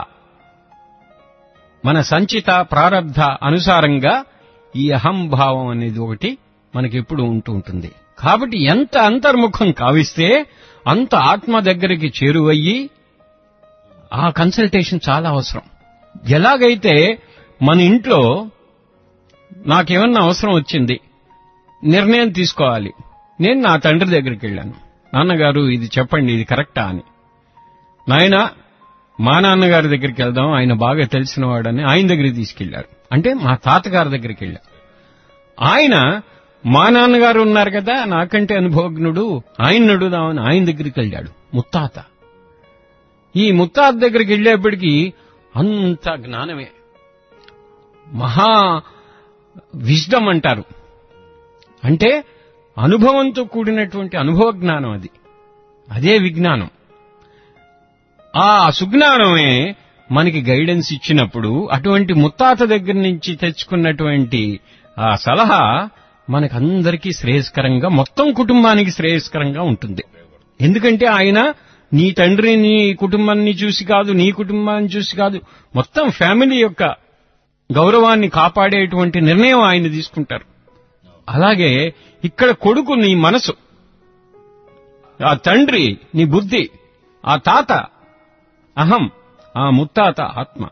మన సంచిత ప్రారబ్ధ అనుసారంగా ఈ అహంభావం అనేది ఒకటి మనకెప్పుడు ఉంటూ ఉంటుంది కాబట్టి ఎంత అంతర్ముఖం కావిస్తే అంత ఆత్మ దగ్గరికి చేరువయ్యి ఆ కన్సల్టేషన్ చాలా అవసరం ఎలాగైతే మన ఇంట్లో నాకేమన్నా అవసరం వచ్చింది నిర్ణయం తీసుకోవాలి నేను నా తండ్రి దగ్గరికి వెళ్ళాను నాన్నగారు ఇది చెప్పండి ఇది కరెక్టా అని నాయన మా నాన్నగారి దగ్గరికి వెళ్దాం ఆయన బాగా తెలిసిన వాడని ఆయన దగ్గరికి తీసుకెళ్లారు అంటే మా తాతగారి దగ్గరికి వెళ్ళారు ఆయన మా నాన్నగారు ఉన్నారు కదా నాకంటే అనుభవజ్ఞుడు ఆయన నడుదామని ఆయన దగ్గరికి వెళ్ళాడు ముత్తాత ఈ ముత్తాత దగ్గరికి వెళ్ళేప్పటికీ అంత జ్ఞానమే మహా విజ్డమ్ అంటారు అంటే అనుభవంతో కూడినటువంటి అనుభవ జ్ఞానం అది అదే విజ్ఞానం ఆ సుజ్ఞానమే మనకి గైడెన్స్ ఇచ్చినప్పుడు అటువంటి ముత్తాత దగ్గర నుంచి తెచ్చుకున్నటువంటి ఆ సలహా మనకందరికీ శ్రేయస్కరంగా మొత్తం కుటుంబానికి శ్రేయస్కరంగా ఉంటుంది ఎందుకంటే ఆయన నీ తండ్రి నీ కుటుంబాన్ని చూసి కాదు నీ కుటుంబాన్ని చూసి కాదు మొత్తం ఫ్యామిలీ యొక్క గౌరవాన్ని కాపాడేటువంటి నిర్ణయం ఆయన తీసుకుంటారు అలాగే ఇక్కడ కొడుకు నీ మనసు ఆ తండ్రి నీ బుద్ధి ఆ తాత అహం ఆ ముత్తాత ఆత్మ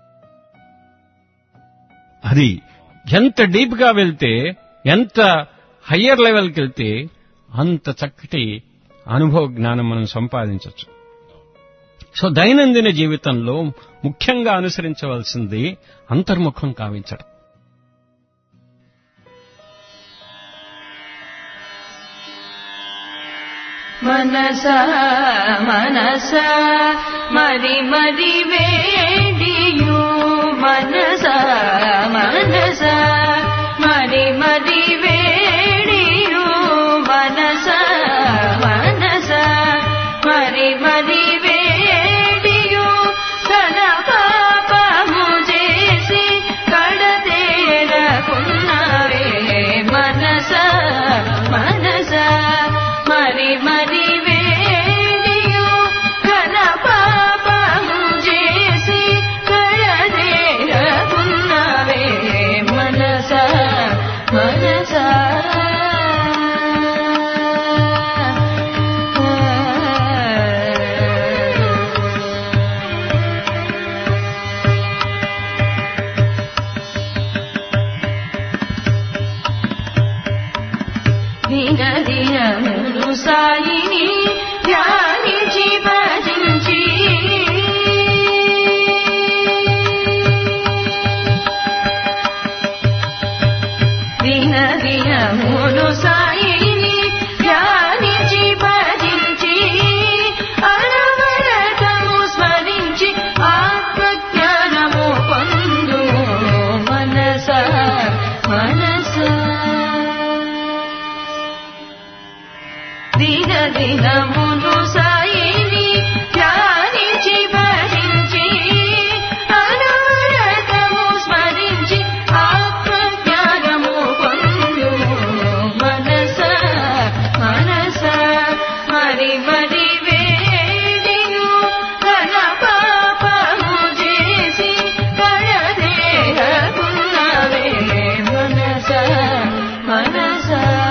అది ఎంత డీప్ గా వెళ్తే ఎంత హయ్యర్ లెవెల్కి వెళ్తే అంత చక్కటి అనుభవ జ్ఞానం మనం సంపాదించవచ్చు సో దైనందిన జీవితంలో ముఖ్యంగా అనుసరించవలసింది అంతర్ముఖం కావించడం మనస మనస మరి మరి వేడియు మనస మనస మరి మరి వేడియు మనస మనస మరి మరి వేడియు తన పాపము చేసి కడతేరకున్నవే మనస మనస మరి మరి వేడియు ఘన పాపము చేసి దిన దినమును సాయిని ధ్యానించి భజించి దిన దినమును సాయిని ధ్యానించి భజించి అనవరతము స్మరించి ఆత్మజ్ఞానము పొందు మనస మనస దిన దినమును సాయిని ధ్యానించి భజించి అనవరతము స్మరించి ఆత్మజ్ఞానము పొందు మనస మనస మరి మరి వేడిను ఘన పాపము చేసి కడదేహకున్నవే మనస మనస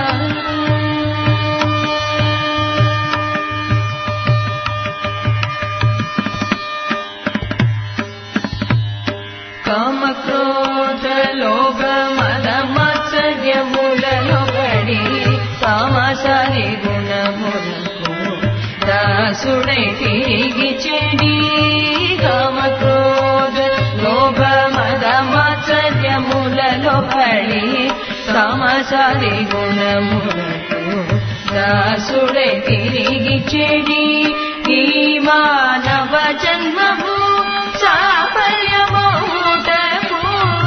కామ క్రోధ లోభ మద మత్సర్యములలో పడి కామసారి గుణములకు దాసుడై తిరిగి చెడి కామ క్రోధ లోభ మద మత్సర్యములలో పడి కామసారి గుణములకు దాసుడై తిరిగి చెడి ఈ మానవ జన్మము సాఫల్యమౌటకు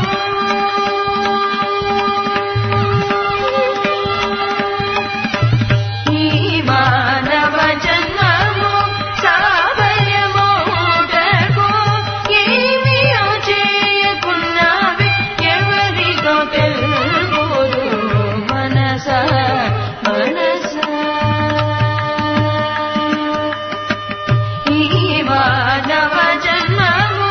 ఈ మానవ జన్మము సాఫల్యమౌటకు ఏమియో చేయకున్నావి ఎవరితో తెలుపుదు మనస మనస ఈ మానవ జన్మము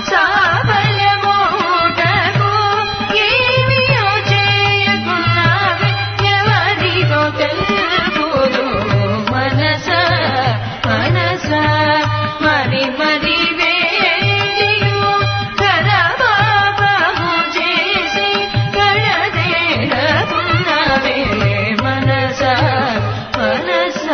సాఫల్యమౌటకు ఏమియో చేయకున్నావి ఎవరితో తెలుపుదు మనస మనస మరి మరి వేడియు కరబాబము చేసి కడదేహకున్నవే మనస మనస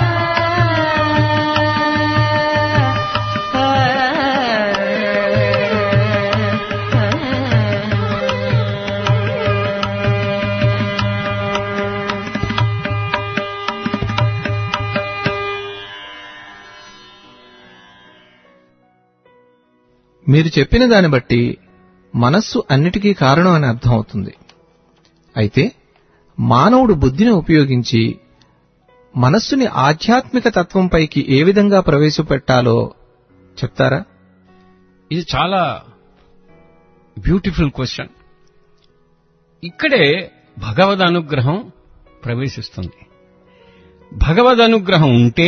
మీరు చెప్పిన దాన్ని బట్టి మనస్సు అన్నిటికీ కారణం అని అర్థం అవుతుంది అయితే మానవుడు బుద్ధిని ఉపయోగించి మనస్సుని ఆధ్యాత్మిక తత్వంపైకి ఏ విధంగా ప్రవేశపెట్టాలో చెప్తారా ఇది చాలా బ్యూటిఫుల్ క్వశ్చన్ ఇక్కడే భగవద్ అనుగ్రహం ప్రవేశిస్తుంది భగవద్ అనుగ్రహం ఉంటే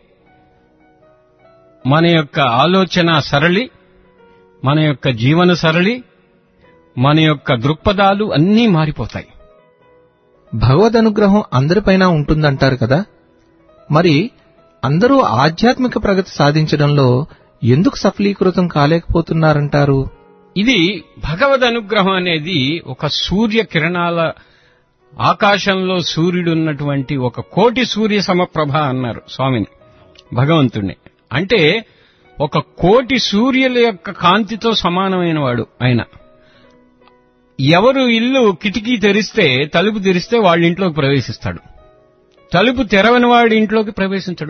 మన యొక్క ఆలోచన సరళి మన యొక్క జీవన సరళి మన యొక్క దృక్పథాలు అన్నీ మారిపోతాయి భగవద్ అనుగ్రహం అందరిపైన ఉంటుందంటారు కదా మరి అందరూ ఆధ్యాత్మిక ప్రగతి సాధించడంలో ఎందుకు సఫలీకృతం కాలేకపోతున్నారంటారు ఇది భగవద్ అనుగ్రహం అనేది ఒక సూర్య కిరణాల ఆకాశంలో సూర్యుడున్నటువంటి ఒక కోటి సూర్య సమప్రభ అన్నారు స్వామిని భగవంతుణ్ణి అంటే ఒక కోటి సూర్యుల యొక్క కాంతితో సమానమైన వాడు ఆయన ఎవరు ఇల్లు కిటికీ తెరిస్తే తలుపు తెరిస్తే వాళ్ళ ఇంట్లోకి ప్రవేశిస్తాడు తలుపు తెరవని వాడి ఇంట్లోకి ప్రవేశించడు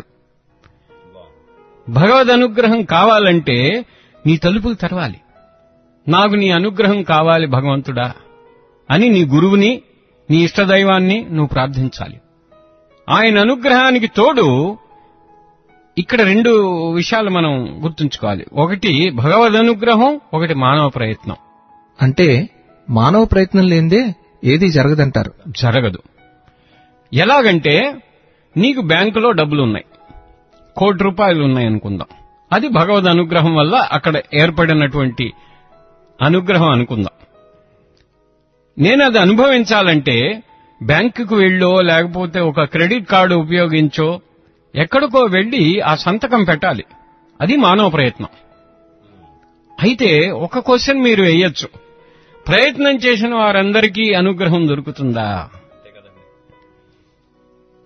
భగవద్ అనుగ్రహం కావాలంటే నీ తలుపులు తెరవాలి నాకు నీ అనుగ్రహం కావాలి భగవంతుడా అని నీ గురువుని నీ ఇష్టదైవాన్ని నువ్వు ప్రార్థించాలి ఆయన అనుగ్రహానికి తోడు ఇక్కడ రెండు విషయాలు మనం గుర్తుంచుకోవాలి ఒకటి భగవద్ అనుగ్రహం ఒకటి మానవ ప్రయత్నం అంటే మానవ ప్రయత్నం లేనిదే ఏదీ జరగదంటారు జరగదు ఎలాగంటే నీకు బ్యాంకులో డబ్బులు ఉన్నాయి కోటి రూపాయలు ఉన్నాయి అనుకుందాం అది భగవద్ అనుగ్రహం వల్ల అక్కడ ఏర్పడినటువంటి అనుగ్రహం అనుకుందాం నేను అది అనుభవించాలంటే బ్యాంకుకు వెళ్ళో లేకపోతే ఒక క్రెడిట్ కార్డు ఉపయోగించో ఎక్కడికో వెళ్లి ఆ సంతకం పెట్టాలి అది మానవ ప్రయత్నం అయితే ఒక క్వశ్చన్ మీరు వేయొచ్చు ప్రయత్నం చేసిన వారందరికీ అనుగ్రహం దొరుకుతుందా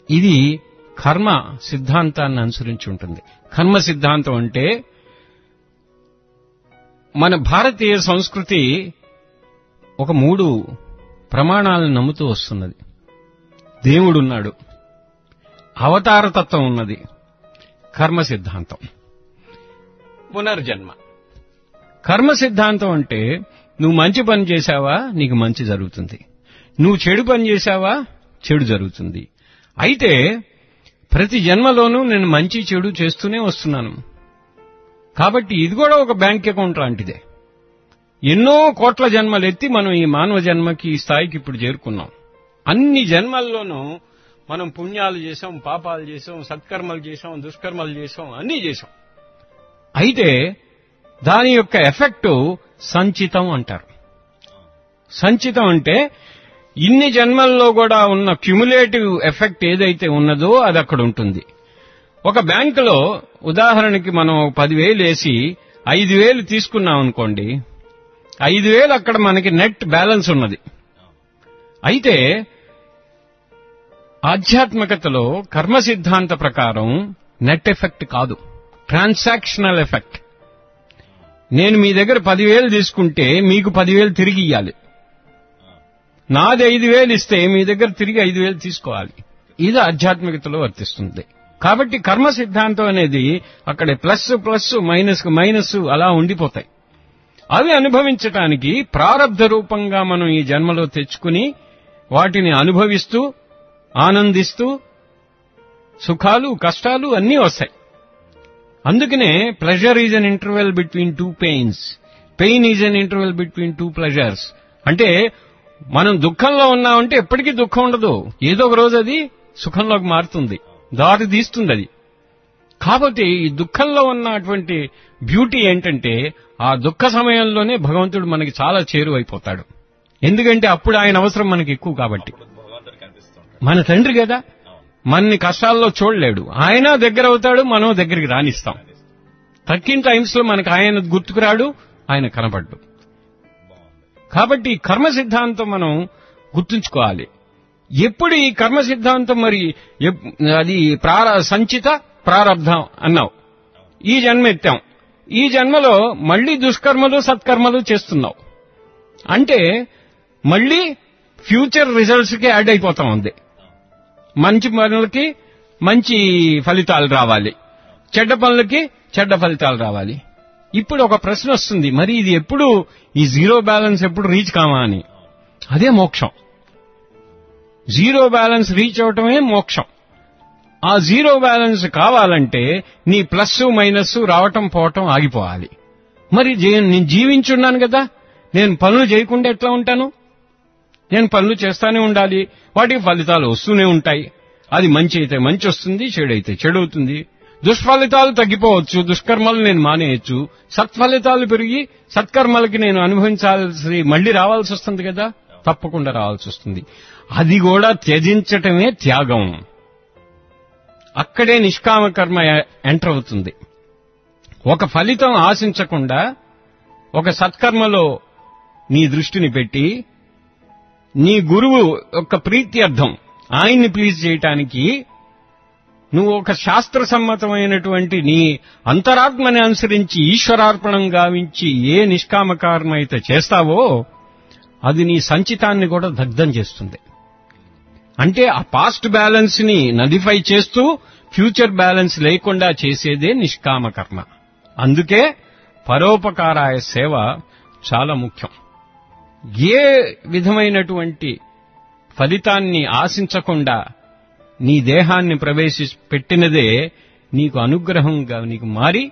ఇది కర్మ సిద్ధాంతాన్ని అనుసరించి ఉంటుంది కర్మ సిద్ధాంతం అంటే మన భారతీయ సంస్కృతి ఒక మూడు ప్రమాణాలను నమ్ముతూ వస్తున్నది దేవుడున్నాడు అవతారతత్వం ఉన్నది కర్మ సిద్ధాంతం పునర్జన్మ కర్మ సిద్ధాంతం అంటే నువ్వు మంచి పని చేశావా నీకు మంచి జరుగుతుంది నువ్వు చెడు పని చేశావా చెడు జరుగుతుంది అయితే ప్రతి జన్మలోనూ నేను మంచి చెడు చేస్తూనే వస్తున్నాను కాబట్టి ఇది కూడా ఒక బ్యాంక్ అకౌంట్ లాంటిదే ఎన్నో కోట్ల జన్మలు ఎత్తి మనం ఈ మానవ జన్మకి ఈ స్థాయికి ఇప్పుడు చేరుకున్నాం అన్ని జన్మల్లోనూ మనం పుణ్యాలు చేసాం పాపాలు చేసాం సత్కర్మలు చేసాం దుష్కర్మలు చేసాం అన్నీ చేసాం అయితే దాని యొక్క ఎఫెక్ట్ సంచితం అంటారు సంచితం అంటే ఇన్ని జన్మల్లో కూడా ఉన్న క్యుములేటివ్ ఎఫెక్ట్ ఏదైతే ఉన్నదో అది అక్కడ ఉంటుంది ఒక బ్యాంకులో ఉదాహరణకి మనం పదివేలు వేసి ఐదు వేలు తీసుకున్నాం అనుకోండి ఐదు వేలు అక్కడ మనకి నెట్ బ్యాలెన్స్ ఉన్నది అయితే ఆధ్యాత్మికతలో కర్మ సిద్ధాంత ప్రకారం నెట్ ఎఫెక్ట్ కాదు ట్రాన్సాక్షనల్ ఎఫెక్ట్ నేను మీ దగ్గర పదివేలు తీసుకుంటే మీకు పదివేలు తిరిగి ఇవ్వాలి నాది ఐదు వేలు ఇస్తే మీ దగ్గర తిరిగి ఐదు వేలు తీసుకోవాలి ఇది ఆధ్యాత్మికతలో వర్తిస్తుంది కాబట్టి కర్మ సిద్ధాంతం అనేది అక్కడ ప్లస్ ప్లస్ మైనస్ మైనస్ అలా ఉండిపోతాయి అవి అనుభవించటానికి ప్రారంధ రూపంగా మనం ఈ జన్మలో తెచ్చుకుని వాటిని అనుభవిస్తూ ఆనందిస్తూ సుఖాలు కష్టాలు అన్నీ వస్తాయి అందుకనే pleasure is an interval between two pains pain is an interval between two pleasures అంటే మనం దుఃఖంలో ఉన్నామంటే ఎప్పటికీ దుఃఖం ఉండదు ఏదో ఒక రోజు అది సుఖంలోకి మారుతుంది దారి తీస్తుంది అది కాబట్టి ఈ దుఃఖంలో ఉన్నటువంటి బ్యూటీ ఏంటంటే ఆ దుఃఖ సమయంలోనే భగవంతుడు మనకి చాలా చేరువైపోతాడు ఎందుకంటే అప్పుడు ఆయన అవసరం మనకి ఎక్కువ కాబట్టి మన తండ్రి కదా మనని కష్టాల్లో చూడలేడు ఆయన దగ్గర అవుతాడు మనం దగ్గరికి రానిస్తాం తక్కిన టైమ్స్ లో మనకు ఆయన గుర్తుకురాడు ఆయన కనపడ్డు కాబట్టి ఈ కర్మ సిద్ధాంతం మనం గుర్తుంచుకోవాలి ఎప్పుడు ఈ కర్మ సిద్ధాంతం మరి ఎప్- అది ప్రార సంచిత ప్రారబ్ధం అన్నావు ఈ జన్మ ఎత్తాం ఈ జన్మలో మళ్ళీ దుష్కర్మలు సత్కర్మలు చేస్తున్నావు అంటే మళ్ళీ ఫ్యూచర్ రిజల్ట్స్ కి యాడ్ అయిపోతా ఉంది మంచి పనులకి మంచి ఫలితాలు రావాలి చెడ్డ పనులకి చెడ్డ ఫలితాలు రావాలి ఇప్పుడు ఒక ప్రశ్న వస్తుంది మరి ఇది ఎప్పుడు ఈ జీరో బ్యాలెన్స్ ఎప్పుడు రీచ్ కామా అని అదే మోక్షం జీరో బ్యాలెన్స్ రీచ్ అవటమే మోక్షం ఆ జీరో బ్యాలెన్స్ కావాలంటే నీ ప్లస్ మైనస్ రావటం పోవటం ఆగిపోవాలి మరి జీ- నేను జీవించున్నాను కదా నేను పనులు చేయకుండా ఎట్లా ఉంటాను నేను పనులు చేస్తానే ఉండాలి వాటికి ఫలితాలు వస్తూనే ఉంటాయి అది మంచి అయితే మంచి వస్తుంది చెడు అయితే చెడు అవుతుంది దుష్ఫలితాలు తగ్గిపోవచ్చు దుష్కర్మలు నేను మానేయచ్చు సత్ఫలితాలు పెరిగి సత్కర్మలకి నేను అనుభవించాల్సి మళ్ళీ రావాల్సి వస్తుంది కదా తప్పకుండా రావాల్సి వస్తుంది అది కూడా త్యజించటమే త్యాగం అక్కడే నిష్కామ కర్మ ఎ- ఎంటర్ అవుతుంది ఒక ఫలితం ఆశించకుండా ఒక సత్కర్మలో నీ దృష్టిని పెట్టి నీ గురువు యొక్క ప్రీత్యర్థం ఆయన్ని ప్లీజ్ చేయటానికి నువ్వు ఒక శాస్త్ర సమ్మతమైనటువంటి నీ అంతరాత్మని అనుసరించి ఈశ్వరార్పణం గావించి ఏ నిష్కామకారం అయితే చేస్తావో అది నీ సంచితాన్ని కూడా దగ్ధం చేస్తుంది అంటే ఆ పాస్ట్ బ్యాలెన్స్ ని నదిఫై చేస్తూ ఫ్యూచర్ బ్యాలెన్స్ లేకుండా చేసేదే నిష్కామ కర్మ అందుకే పరోపకారాయ సేవ చాలా ముఖ్యం ఏ విధమైనటువంటి ఫలితాన్ని ఆశించకుండా నీ దేహాన్ని ప్రవేశి పెట్టినదే నీకు అనుగ్రహంగా నీకు మారి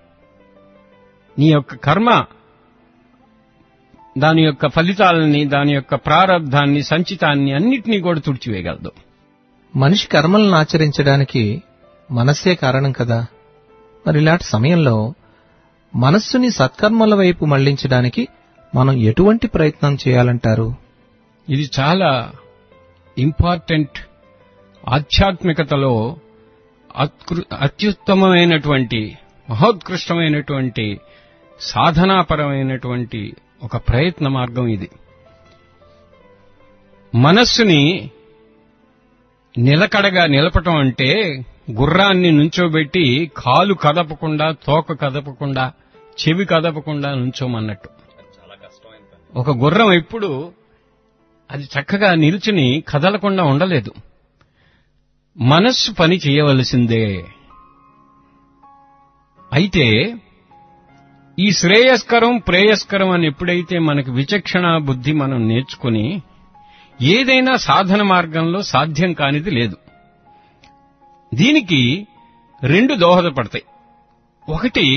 నీ యొక్క కర్మ దాని యొక్క ఫలితాలని దాని యొక్క ప్రారంధాన్ని సంచితాన్ని అన్నిటినీ కూడా తుడిచివేయగలదు మనిషి కర్మలను ఆచరించడానికి మనస్సే కారణం కదా మరి ఇలాంటి సమయంలో మనస్సుని సత్కర్మల వైపు మళ్లించడానికి మనం ఎటువంటి ప్రయత్నం చేయాలంటారు ఇది చాలా ఇంపార్టెంట్ ఆధ్యాత్మికతలో అత్కృ- అత్యుత్తమమైనటువంటి మహోత్కృష్టమైనటువంటి సాధనాపరమైనటువంటి ఒక ప్రయత్న మార్గం ఇది మనస్సుని నిలకడగా నిలపటం అంటే గుర్రాన్ని నుంచోబెట్టి కాలు కదపకుండా తోక కదపకుండా చెవి కదపకుండా నుంచోమన్నట్టు ఒక గుర్రం ఎప్పుడు అది చక్కగా నిల్చుని కదలకుండా ఉండలేదు మనస్సు పని చేయవలసిందే అయితే ఈ శ్రేయస్కరం ప్రేయస్కరం అని ఎప్పుడైతే మనకు విచక్షణ బుద్ధి మనం నేర్చుకుని ఏదైనా సాధన మార్గంలో సాధ్యం కానిది లేదు దీనికి రెండు దోహదపడతాయి ఒకటి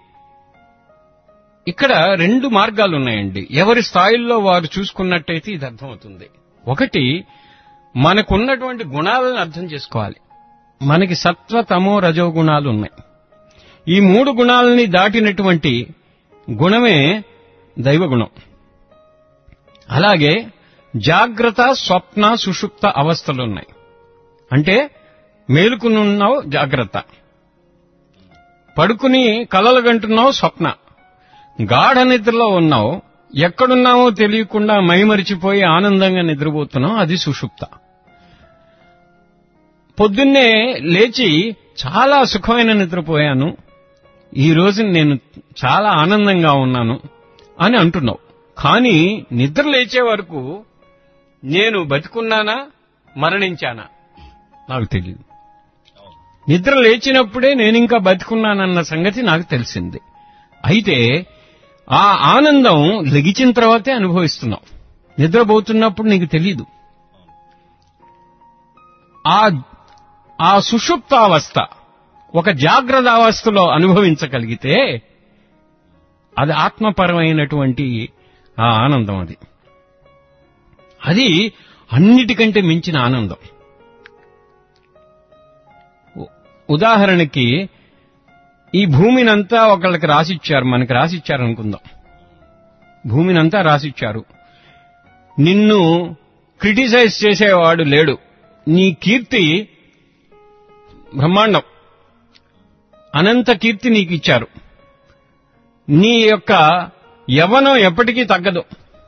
ఇక్కడ రెండు మార్గాలు ఉన్నాయండి ఎవరి స్థాయిల్లో వారు చూసుకున్నట్టయితే ఇది అర్థమవుతుంది ఒకటి మనకున్నటువంటి గుణాలను అర్థం చేసుకోవాలి మనకి సత్వ తమో రజో గుణాలు ఉన్నాయి ఈ మూడు గుణాలని దాటినటువంటి గుణమే దైవగుణం అలాగే జాగ్రత్త స్వప్న సుషుప్త అవస్థలు ఉన్నాయి అంటే మేలుకునున్నావు జాగ్రత్త పడుకుని కలలు గంటున్నావు స్వప్న గాఢ నిద్రలో ఉన్నావు ఎక్కడున్నావో తెలియకుండా మైమరిచిపోయి ఆనందంగా నిద్రపోతున్నావు అది సుషుప్త పొద్దున్నే లేచి చాలా సుఖమైన నిద్రపోయాను ఈ రోజు నేను చాలా ఆనందంగా ఉన్నాను అని అంటున్నావు కానీ నిద్ర లేచే వరకు నేను బతికున్నానా మరణించానా నాకు తెలియదు నిద్ర లేచినప్పుడే నేను ఇంకా బతికున్నానన్న సంగతి నాకు తెలిసింది అయితే ఆ ఆనందం లెగిచిన తర్వాతే అనుభవిస్తున్నావు నిద్రపోతున్నప్పుడు నీకు తెలీదు ఆ ఆ సుషుప్తావస్థ ఒక జాగ్రత్త అవస్థలో అనుభవించగలిగితే అది ఆత్మపరమైనటువంటి ఆ ఆనందం అది అది అన్నిటికంటే మించిన ఆనందం ఉ- ఉదాహరణకి ఈ భూమినంతా ఒకళ్ళకి రాసిచ్చారు మనకి రాసిచ్చారు అనుకుందాం భూమినంతా రాసిచ్చారు నిన్ను క్రిటిసైజ్ చేసేవాడు లేడు నీ కీర్తి బ్రహ్మాండం అనంత కీర్తి నీకు ఇచ్చారు నీ యొక్క యవనం ఎప్పటికీ తగ్గదు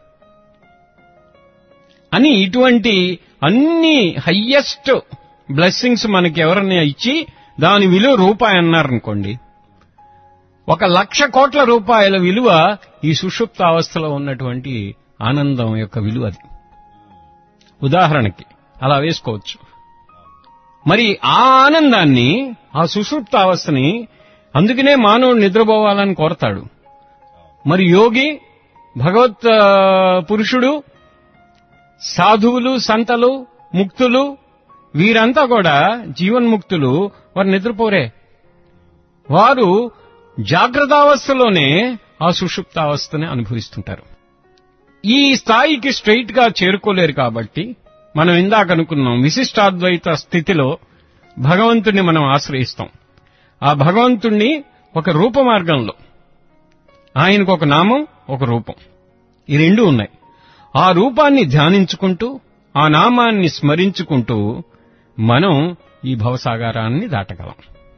అని ఇటువంటి అన్ని హయ్యెస్ట్ బ్లెస్సింగ్స్ మనకి ఎవరన్నా ఇచ్చి దాని విలువ రూపాయి అన్నారనుకోండి ఒక లక్ష కోట్ల రూపాయల విలువ ఈ సుషుప్త అవస్థలో ఉన్నటువంటి ఆనందం యొక్క విలువ అది ఉదాహరణకి అలా వేసుకోవచ్చు మరి ఆ ఆనందాన్ని ఆ సుషుప్త అవస్థని అందుకనే మానవుడు నిద్రపోవాలని కోరతాడు మరి యోగి భగవత్ ఆ, పురుషుడు సాధువులు సంతలు ముక్తులు వీరంతా కూడా జీవన్ముక్తులు వారు నిద్రపోరే వారు జాగ్రత్తావస్థలోనే ఆ సుషుప్తావస్థని అనుభవిస్తుంటారు ఈ స్థాయికి స్ట్రైట్ గా చేరుకోలేరు కాబట్టి మనం ఇందాక అనుకున్నాం విశిష్టాద్వైత స్థితిలో భగవంతుణ్ణి మనం ఆశ్రయిస్తాం ఆ భగవంతుణ్ణి ఒక రూప మార్గంలో ఆయనకు ఒక నామం ఒక రూపం ఈ రెండు ఉన్నాయి ఆ రూపాన్ని ధ్యానించుకుంటూ ఆ నామాన్ని స్మరించుకుంటూ మనం ఈ భవసాగారాన్ని దాటగలం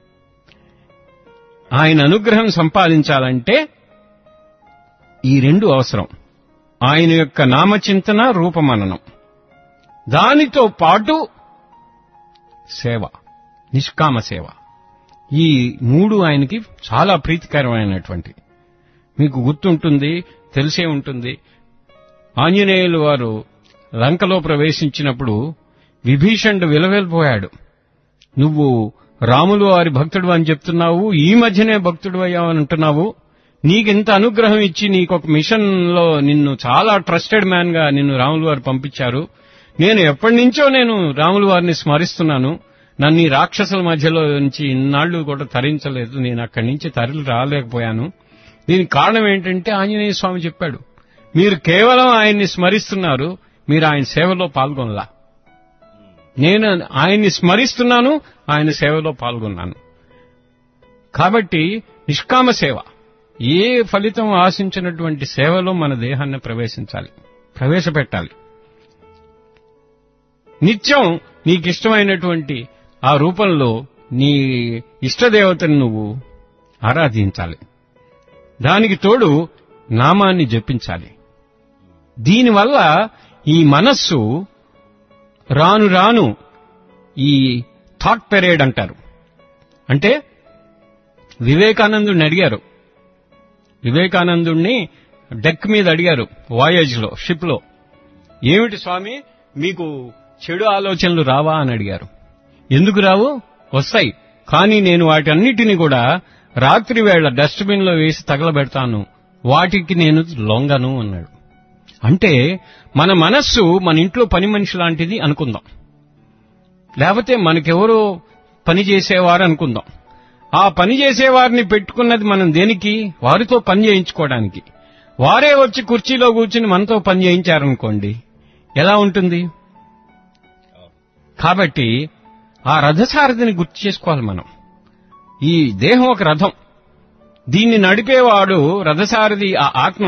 ఆయన అనుగ్రహం సంపాదించాలంటే ఈ రెండు అవసరం ఆయన యొక్క నామచింతన రూపమననం దానితో పాటు సేవ నిష్కామ సేవ ఈ మూడు ఆయనకి చాలా ప్రీతికరమైనటువంటి మీకు గుర్తుంటుంది తెలిసే ఉంటుంది ఆంజనేయులు వారు లంకలో ప్రవేశించినప్పుడు విభీషణుడు విలవెలిపోయాడు నువ్వు రాములు వారి భక్తుడు అని చెప్తున్నావు ఈ మధ్యనే భక్తుడు అయ్యావని అంటున్నావు నీకింత అనుగ్రహం ఇచ్చి నీకొక మిషన్ లో నిన్ను చాలా ట్రస్టెడ్ మ్యాన్ గా నిన్ను రాములు వారు పంపించారు నేను ఎప్పటి నుంచో నేను రాములు వారిని స్మరిస్తున్నాను నన్ను ఈ రాక్షసుల మధ్యలో నుంచి ఇన్నాళ్లు కూడా తరించలేదు నేను అక్కడి నుంచి తరలి రాలేకపోయాను దీనికి కారణం ఏంటంటే ఆంజనేయ స్వామి చెప్పాడు మీరు కేవలం ఆయన్ని స్మరిస్తున్నారు మీరు ఆయన సేవలో పాల్గొనలా నేను ఆయన్ని స్మరిస్తున్నాను ఆయన సేవలో పాల్గొన్నాను కాబట్టి నిష్కామ సేవ ఏ ఫలితం ఆశించినటువంటి సేవలో మన దేహాన్ని ప్రవేశించాలి ప్రవేశపెట్టాలి నిత్యం నీకిష్టమైనటువంటి ఆ రూపంలో నీ ఇష్టదేవతను నువ్వు ఆరాధించాలి దానికి తోడు నామాన్ని జపించాలి దీనివల్ల ఈ మనస్సు రాను రాను ఈ థాట్ పెరేడ్ అంటారు అంటే వివేకానందుడిని అడిగారు వివేకానందుణ్ణి డెక్ మీద అడిగారు వాయేజ్ లో షిప్ లో ఏమిటి స్వామి మీకు చెడు ఆలోచనలు రావా అని అడిగారు ఎందుకు రావు వస్తాయి కానీ నేను వాటన్నిటిని కూడా రాత్రి వేళ డస్ట్బిన్ లో వేసి తగలబెడతాను వాటికి నేను లొంగను అన్నాడు అంటే మన మనస్సు మన ఇంట్లో పని మనిషి లాంటిది అనుకుందాం లేకపోతే మనకెవరో పని చేసేవారు అనుకుందాం ఆ పని చేసేవారిని పెట్టుకున్నది మనం దేనికి వారితో పని చేయించుకోవడానికి వారే వచ్చి కుర్చీలో కూర్చుని మనతో పని చేయించారనుకోండి ఎలా ఉంటుంది కాబట్టి ఆ రథసారథిని గుర్తు చేసుకోవాలి మనం ఈ దేహం ఒక రథం దీన్ని నడిపేవాడు రథసారథి ఆ ఆత్మ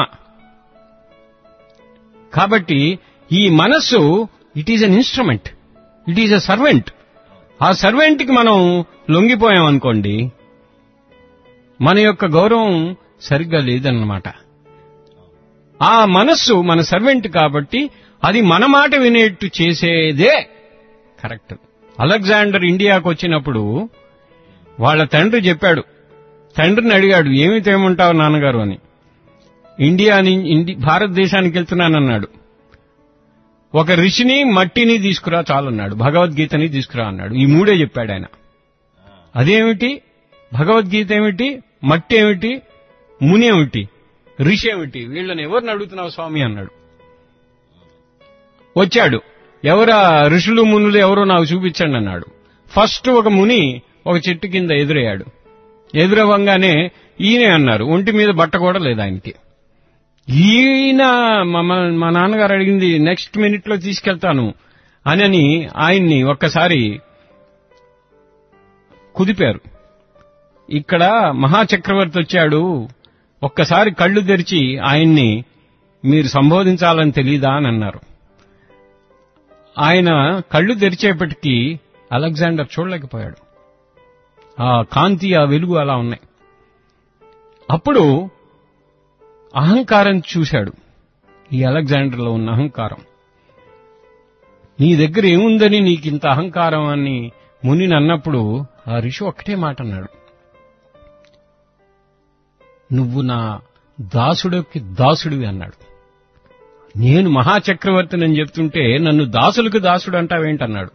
కాబట్టి ఈ మనస్సు it is an instrument it is a servant ఆ సర్వెంట్ కి మనం లొంగిపోయాం అనుకోండి మన యొక్క గౌరవం సరిగ్గా లేదన్నమాట ఆ మనస్సు మన సర్వెంట్ కాబట్టి అది మన మాట వినేట్టు చేసేదే కరెక్ట్ అలెగ్జాండర్ ఇండియాకు వచ్చినప్పుడు వాళ్ళ తండ్రి చెప్పాడు తండ్రిని అడిగాడు ఏమి తేమంటావు నాన్నగారు అని ఇండియా ని- ఇండి- భారతదేశానికి వెళ్తున్నానన్నాడు ఒక ఋషిని మట్టిని తీసుకురా చాలన్నాడు భగవద్గీతని తీసుకురా అన్నాడు ఈ మూడే చెప్పాడు ఆయన అదేమిటి భగవద్గీత ఏమిటి మట్టి ఏమిటి ముని ఏమిటి ఋషి ఏమిటి వీళ్ళని ఎవరిని అడుగుతున్నావు స్వామి అన్నాడు వచ్చాడు ఎవరా ఋషులు మునులు ఎవరో నాకు చూపించండి అన్నాడు ఫస్ట్ ఒక ముని ఒక చెట్టు కింద ఎదురయ్యాడు ఎదురవ్వంగానే ఈయనే అన్నారు ఒంటి మీద బట్ట కూడా లేదు ఆయనకి ఈయన మమ్మ- మా నాన్నగారు అడిగింది నెక్స్ట్ మినిట్ లో తీసుకెళ్తాను అని ఆయన్ని ఒక్కసారి కుదిపారు ఇక్కడ మహాచక్రవర్తి వచ్చాడు ఒక్కసారి కళ్ళు తెరిచి ఆయన్ని మీరు సంబోధించాలని తెలీదా అని అన్నారు ఆయన కళ్ళు తెరిచేపటికి అలెగ్జాండర్ చూడలేకపోయాడు ఆ కాంతి ఆ వెలుగు అలా ఉన్నాయి అప్పుడు అహంకారం చూశాడు ఈ అలెగ్జాండర్లో ఉన్న అహంకారం నీ దగ్గర ఏముందని నీకింత అహంకారం అని మునిని అన్నప్పుడు ఆ ఋషి ఒక్కటే మాట అన్నాడు నువ్వు నా దాసుడికి దాసుడివి అన్నాడు నేను మహాచక్రవర్తిని చెప్తుంటే నన్ను దాసులకు దాసుడు అంటావేంటన్నాడు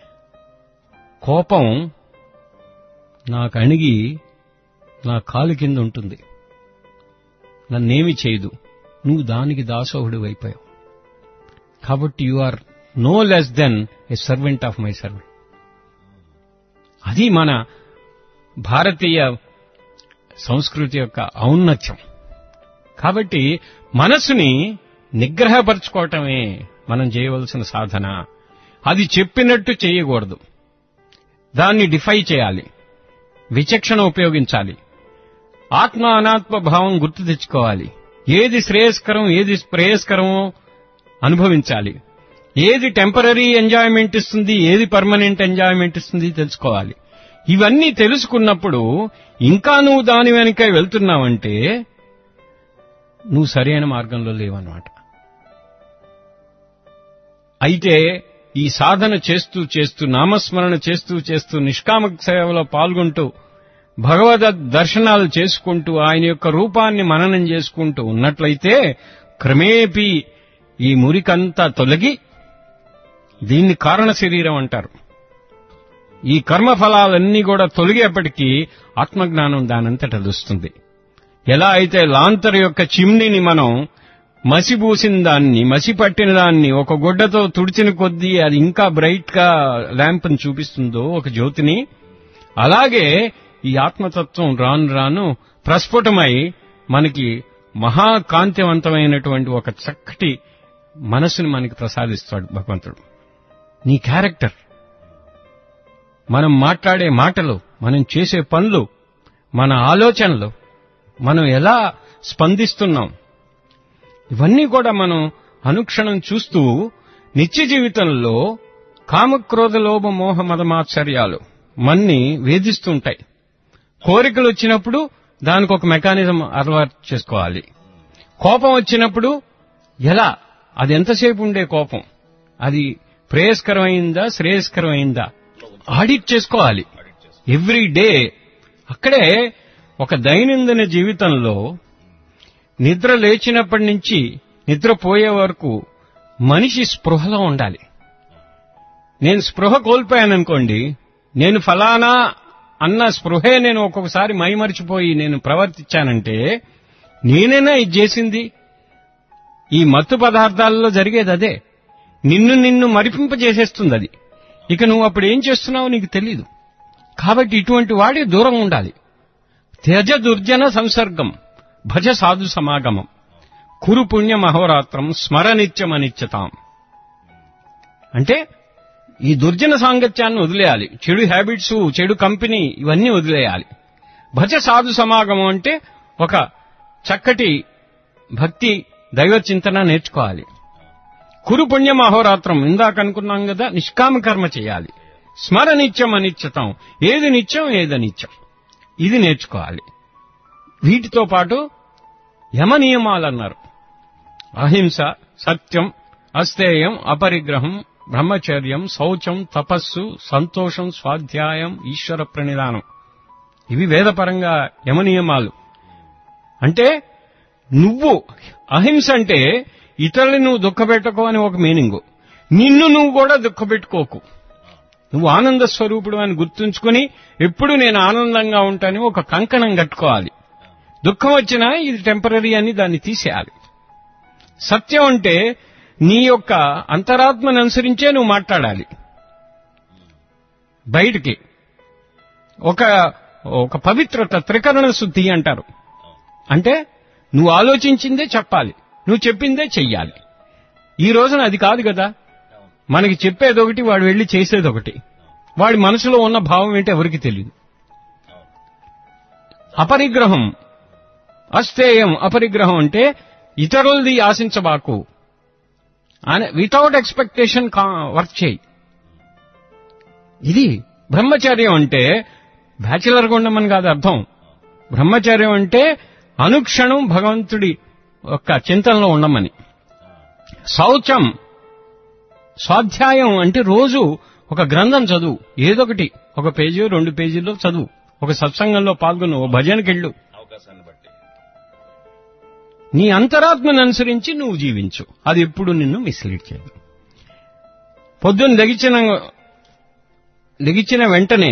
కోపం నాకు అణిగి నా కాలు కింద ఉంటుంది నన్నేమి చేయదు నువ్వు దానికి దాసోహుడు అయిపోయావు కాబట్టి you are no less than a servant of my servant అది మన భారతీయ సంస్కృతి యొక్క ఔన్నత్యం కాబట్టి మనసుని నిగ్రహపరచుకోవటమే మనం చేయవలసిన సాధన అది చెప్పినట్టు చేయకూడదు దాన్ని డిఫై చేయాలి విచక్షణ ఉపయోగించాలి ఆత్మ అనాత్మ భావం గుర్తు తెచ్చుకోవాలి ఏది శ్రేయస్కరం ఏది ప్రేయస్కరమో అనుభవించాలి ఏది టెంపరీ ఎంజాయ్మెంట్ ఇస్తుంది ఏది పర్మనెంట్ ఎంజాయ్మెంట్ ఇస్తుంది తెలుసుకోవాలి ఇవన్నీ తెలుసుకున్నప్పుడు ఇంకా నువ్వు దాని వెనుక వెళ్తున్నావంటే నువ్వు సరైన మార్గంలో లేవన్నమాట అయితే ఈ సాధన చేస్తూ చేస్తూ నామస్మరణ చేస్తూ చేస్తూ నిష్కామ సేవలో పాల్గొంటూ భగవద్ దర్శనాలు చేసుకుంటూ ఆయన యొక్క రూపాన్ని మననం చేసుకుంటూ ఉన్నట్లయితే క్రమేపీ ఈ మురికంతా తొలగి దీన్ని కారణ శరీరం అంటారు ఈ కర్మఫలాలన్నీ కూడా తొలగేపటికీ ఆత్మజ్ఞానం దానంతట వస్తుంది ఎలా అయితే లాంతర్ యొక్క చిమ్నిని మనం మసిబూసిన దాన్ని మసి పట్టిన దాన్ని ఒక గుడ్డతో తుడిచిన కొద్దీ అది ఇంకా బ్రైట్ గా ల్యాంప్ని చూపిస్తుందో ఒక జ్యోతిని అలాగే ఈ ఆత్మతత్వం రాను రాను ప్రస్ఫుటమై మనకి మహాకాంతివంతమైనటువంటి ఒక చక్కటి మనసుని మనకి ప్రసాదిస్తాడు భగవంతుడు నీ క్యారెక్టర్ మనం మాట్లాడే మాటలు మనం చేసే పనులు మన ఆలోచనలు మనం ఎలా స్పందిస్తున్నాం ఇవన్నీ కూడా మనం అనుక్షణం చూస్తూ నిత్య జీవితంలో కామక్రోధ లోభ మోహ మదమాశ్చర్యాలు మన్ని వేధిస్తుంటాయి కోరికలు వచ్చినప్పుడు దానికి ఒక మెకానిజం అలవాటు చేసుకోవాలి కోపం వచ్చినప్పుడు ఎలా అది ఎంతసేపు ఉండే కోపం అది ప్రేయస్కరమైందా శ్రేయస్కరమైందా ఆడిట్ చేసుకోవాలి ఎవ్రీ డే అక్కడే ఒక దైనందిన జీవితంలో నిద్ర లేచినప్పటి నుంచి నిద్రపోయే వరకు మనిషి స్పృహలో ఉండాలి నేను స్పృహ కోల్పోయాననుకోండి నేను ఫలానా అన్న స్పృహే నేను ఒక్కొక్కసారి మైమరిచిపోయి నేను ప్రవర్తించానంటే నేనేనా ఇది చేసింది ఈ మత్తు పదార్థాలలో జరిగేది అదే నిన్ను నిన్ను మరిపింపజేసేస్తుంది అది ఇక నువ్వు అప్పుడు ఏం చేస్తున్నావో నీకు తెలీదు కాబట్టి ఇటువంటి వాడి దూరం ఉండాలి త్యజ దుర్జన సంసర్గం భజ సాధు సమాగమం కురు పుణ్య మహోరాత్రం స్మర నిత్యమనిత్యతాం అంటే ఈ దుర్జన సాంగత్యాన్ని వదిలేయాలి చెడు హ్యాబిట్స్ చెడు కంపెనీ ఇవన్నీ వదిలేయాలి భజ సాధు సమాగమం అంటే ఒక చక్కటి భక్తి దైవ చింతన నేర్చుకోవాలి కురు పుణ్యం అహోరాత్రం ఇందాక అనుకున్నాం కదా నిష్కామ కర్మ చేయాలి స్మర నిత్యం అనిత్యతం ఏది నిత్యం ఏది అనిత్యం ఇది నేర్చుకోవాలి వీటితో పాటు యమ నియమాలు అన్నారు అహింస సత్యం అస్తేయం అపరిగ్రహం బ్రహ్మచర్యం శౌచం తపస్సు సంతోషం స్వాధ్యాయం ఈశ్వర ప్రణిధానం ఇవి వేదపరంగా యమ నియమాలు అంటే నువ్వు అహింస అంటే ఇతరులని నువ్వు దుఃఖపెట్టుకో అని ఒక మీనింగ్ నిన్ను నువ్వు కూడా దుఃఖపెట్టుకోకు నువ్వు ఆనంద స్వరూపుడు అని గుర్తుంచుకుని ఎప్పుడు నేను ఆనందంగా ఉంటానని ఒక కంకణం కట్టుకోవాలి దుఃఖం వచ్చినా ఇది టెంపరీ అని దాన్ని తీసేయాలి సత్యం అంటే నీ యొక్క అంతరాత్మను అనుసరించే నువ్వు మాట్లాడాలి బయటికి ఒక ఒక పవిత్రత త్రికరణ శుద్ధి అంటారు అంటే నువ్వు ఆలోచించిందే చెప్పాలి నువ్వు చెప్పిందే చెయ్యాలి ఈ రోజున అది కాదు కదా మనకి చెప్పేది ఒకటి వాడు వెళ్లి చేసేది ఒకటి వాడి మనసులో ఉన్న భావం ఏంటి ఎవరికి తెలియదు అపరిగ్రహం అస్తేయం అపరిగ్రహం అంటే ఇతరులది ఆశించబాకు అని వితౌట్ ఎక్స్పెక్టేషన్ వర్క్ చేయి ఇది బ్రహ్మచర్యం అంటే బ్యాచిలర్గా ఉండమని కాదు అర్థం బ్రహ్మచర్యం అంటే అనుక్షణం భగవంతుడి యొక్క చింతనలో ఉండమని శౌచం స్వాధ్యాయం అంటే రోజు ఒక గ్రంథం చదువు ఏదొకటి ఒక పేజీ రెండు పేజీల్లో చదువు ఒక సత్సంగంలో పాల్గొను ఓ భజనకెళ్ళు నీ అంతరాత్మను అనుసరించి నువ్వు జీవించు అది ఎప్పుడు నిన్ను మిస్లీడ్ చేయదు పొద్దున్న లెగిచిన లెగిచిన వెంటనే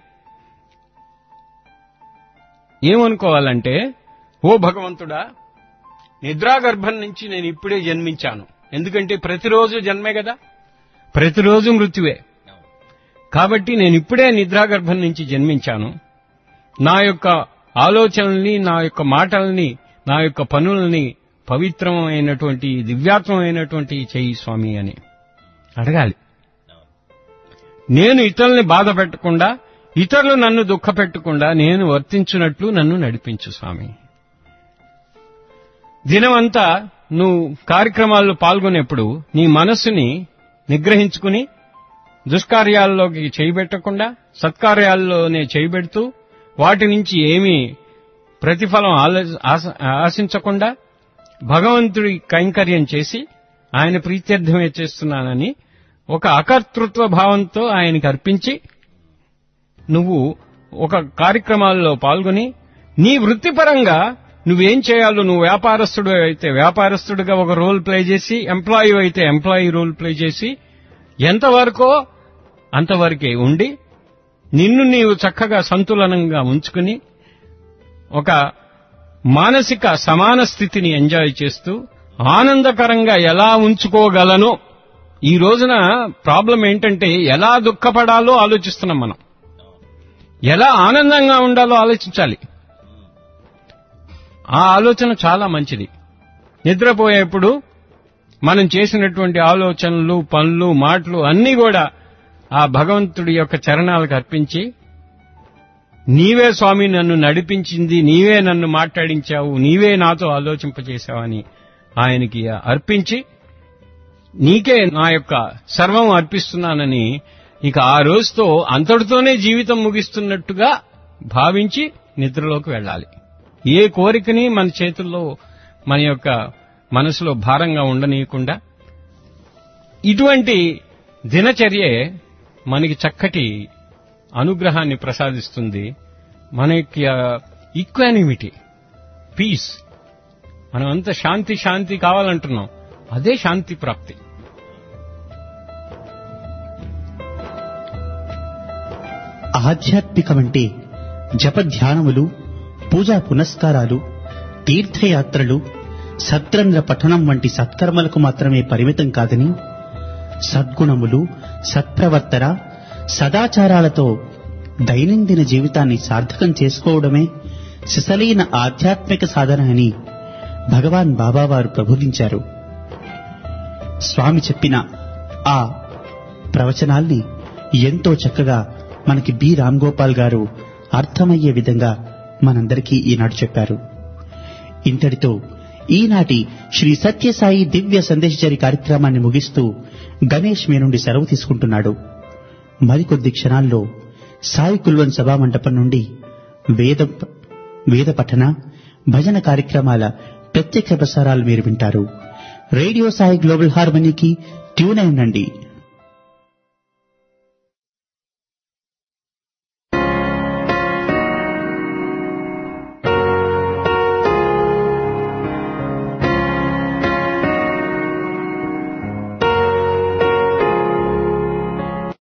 ఏమనుకోవాలంటే ఓ భగవంతుడా నిద్రాగర్భం నుంచి నేను ఇప్పుడే జన్మించాను ఎందుకంటే ప్రతిరోజు జన్మే కదా ప్రతిరోజు మృత్యువే కాబట్టి నేను ఇప్పుడే నిద్రాగర్భం నుంచి జన్మించాను నా యొక్క ఆలోచనల్ని నా యొక్క మాటల్ని నా యొక్క పనుల్ని పవిత్రమైనటువంటి దివ్యాత్మమైనటువంటి చెయ్యి స్వామి అని అడగాలి నేను ఇతరుల్ని బాధ పెట్టకుండా ఇతరులు నన్ను దుఃఖ పెట్టకుండా నేను వర్తించినట్లు నన్ను నడిపించు స్వామి దినమంతా నువ్వు కార్యక్రమాల్లో పాల్గొనేప్పుడు నీ మనస్సుని నిగ్రహించుకుని దుష్కార్యాల్లోకి చేయబెట్టకుండా సత్కార్యాల్లోనే చేయబెడుతూ వాటి నుంచి ఏమీ ప్రతిఫలం ఆల- ఆశ- ఆశించకుండా భగవంతుడి కైంకర్యం చేసి ఆయన ప్రీత్యర్థమే చేస్తున్నానని ఒక అకర్తృత్వ భావంతో ఆయనకి అర్పించి నువ్వు ఒక కార్యక్రమాల్లో పాల్గొని నీ వృత్తిపరంగా నువ్వేం చేయాలో నువ్వు వ్యాపారస్తుడు అయితే వ్యాపారస్తుడిగా ఒక రోల్ ప్లే చేసి ఎంప్లాయీ అయితే ఎంప్లాయీ రోల్ ప్లే చేసి ఎంతవరకో అంతవరకే ఉండి నిన్ను నీవు చక్కగా సంతులనంగా ఉంచుకుని ఒక మానసిక సమాన స్థితిని ఎంజాయ్ చేస్తూ ఆనందకరంగా ఎలా ఉంచుకోగలను ఈ రోజున ప్రాబ్లం ఏంటంటే ఎలా దుఃఖపడాలో ఆలోచిస్తున్నాం మనం ఎలా ఆనందంగా ఉండాలో ఆలోచించాలి ఆ ఆలోచన చాలా మంచిది నిద్రపోయేప్పుడు మనం చేసినటువంటి ఆలోచనలు పనులు మాటలు అన్నీ కూడా ఆ భగవంతుడి యొక్క చరణాలకు అర్పించి నీవే స్వామి నన్ను నడిపించింది నీవే నన్ను మాట్లాడించావు నీవే నాతో ఆలోచింపజేశావని ఆయనకి అర్పించి నీకే నా యొక్క సర్వం అర్పిస్తున్నానని ఇక ఆ రోజుతో అంతటితోనే జీవితం ముగిస్తున్నట్టుగా భావించి నిద్రలోకి వెళ్ళాలి ఏ కోరికని మన చేతుల్లో మన యొక్క మనసులో భారంగా ఉండనీయకుండా ఇటువంటి దినచర్యే మనకి చక్కటి అనుగ్రహాన్ని ప్రసాదిస్తుంది మనకి ఈక్వానిమిటీ పీస్ మనం అంత శాంతి శాంతి కావాలంటున్నాం అదే శాంతి ప్రాప్తి ఆధ్యాత్మికమంటే జపధ్యానములు పూజా పునస్కారాలు తీర్థయాత్రలు సత్రంగ పఠనం వంటి సత్కర్మలకు మాత్రమే పరిమితం కాదని సద్గుణములు సత్ప్రవర్తన సదాచారాలతో దైనందిన జీవితాన్ని సార్థకం చేసుకోవడమే సిసలైన ఆధ్యాత్మిక సాధన అని భగవాన్ బాబావారు ప్రబోధించారు స్వామి చెప్పిన ఆ ప్రవచనాల్ని ఎంతో చక్కగా మనకి బి రామ్ గోపాల్ గారు అర్థమయ్యే విధంగా మనందరికీ ఈనాడు చెప్పారు ఇంతటితో ఈనాటి శ్రీ సత్యసాయి దివ్య సందేశచరి కార్యక్రమాన్ని ముగిస్తూ గణేష్ మీ నుండి సెలవు తీసుకుంటున్నాడు మరికొద్ది క్షణాల్లో సాయి కుల్వన్ సభా మండపం నుండి వేద వేద పఠన భజన కార్యక్రమాల ప్రత్యక్ష ప్రసారాలు మీరు వింటారు రేడియో సాయి గ్లోబల్ హార్మనీకి ట్యూన్ అయి ఉండండి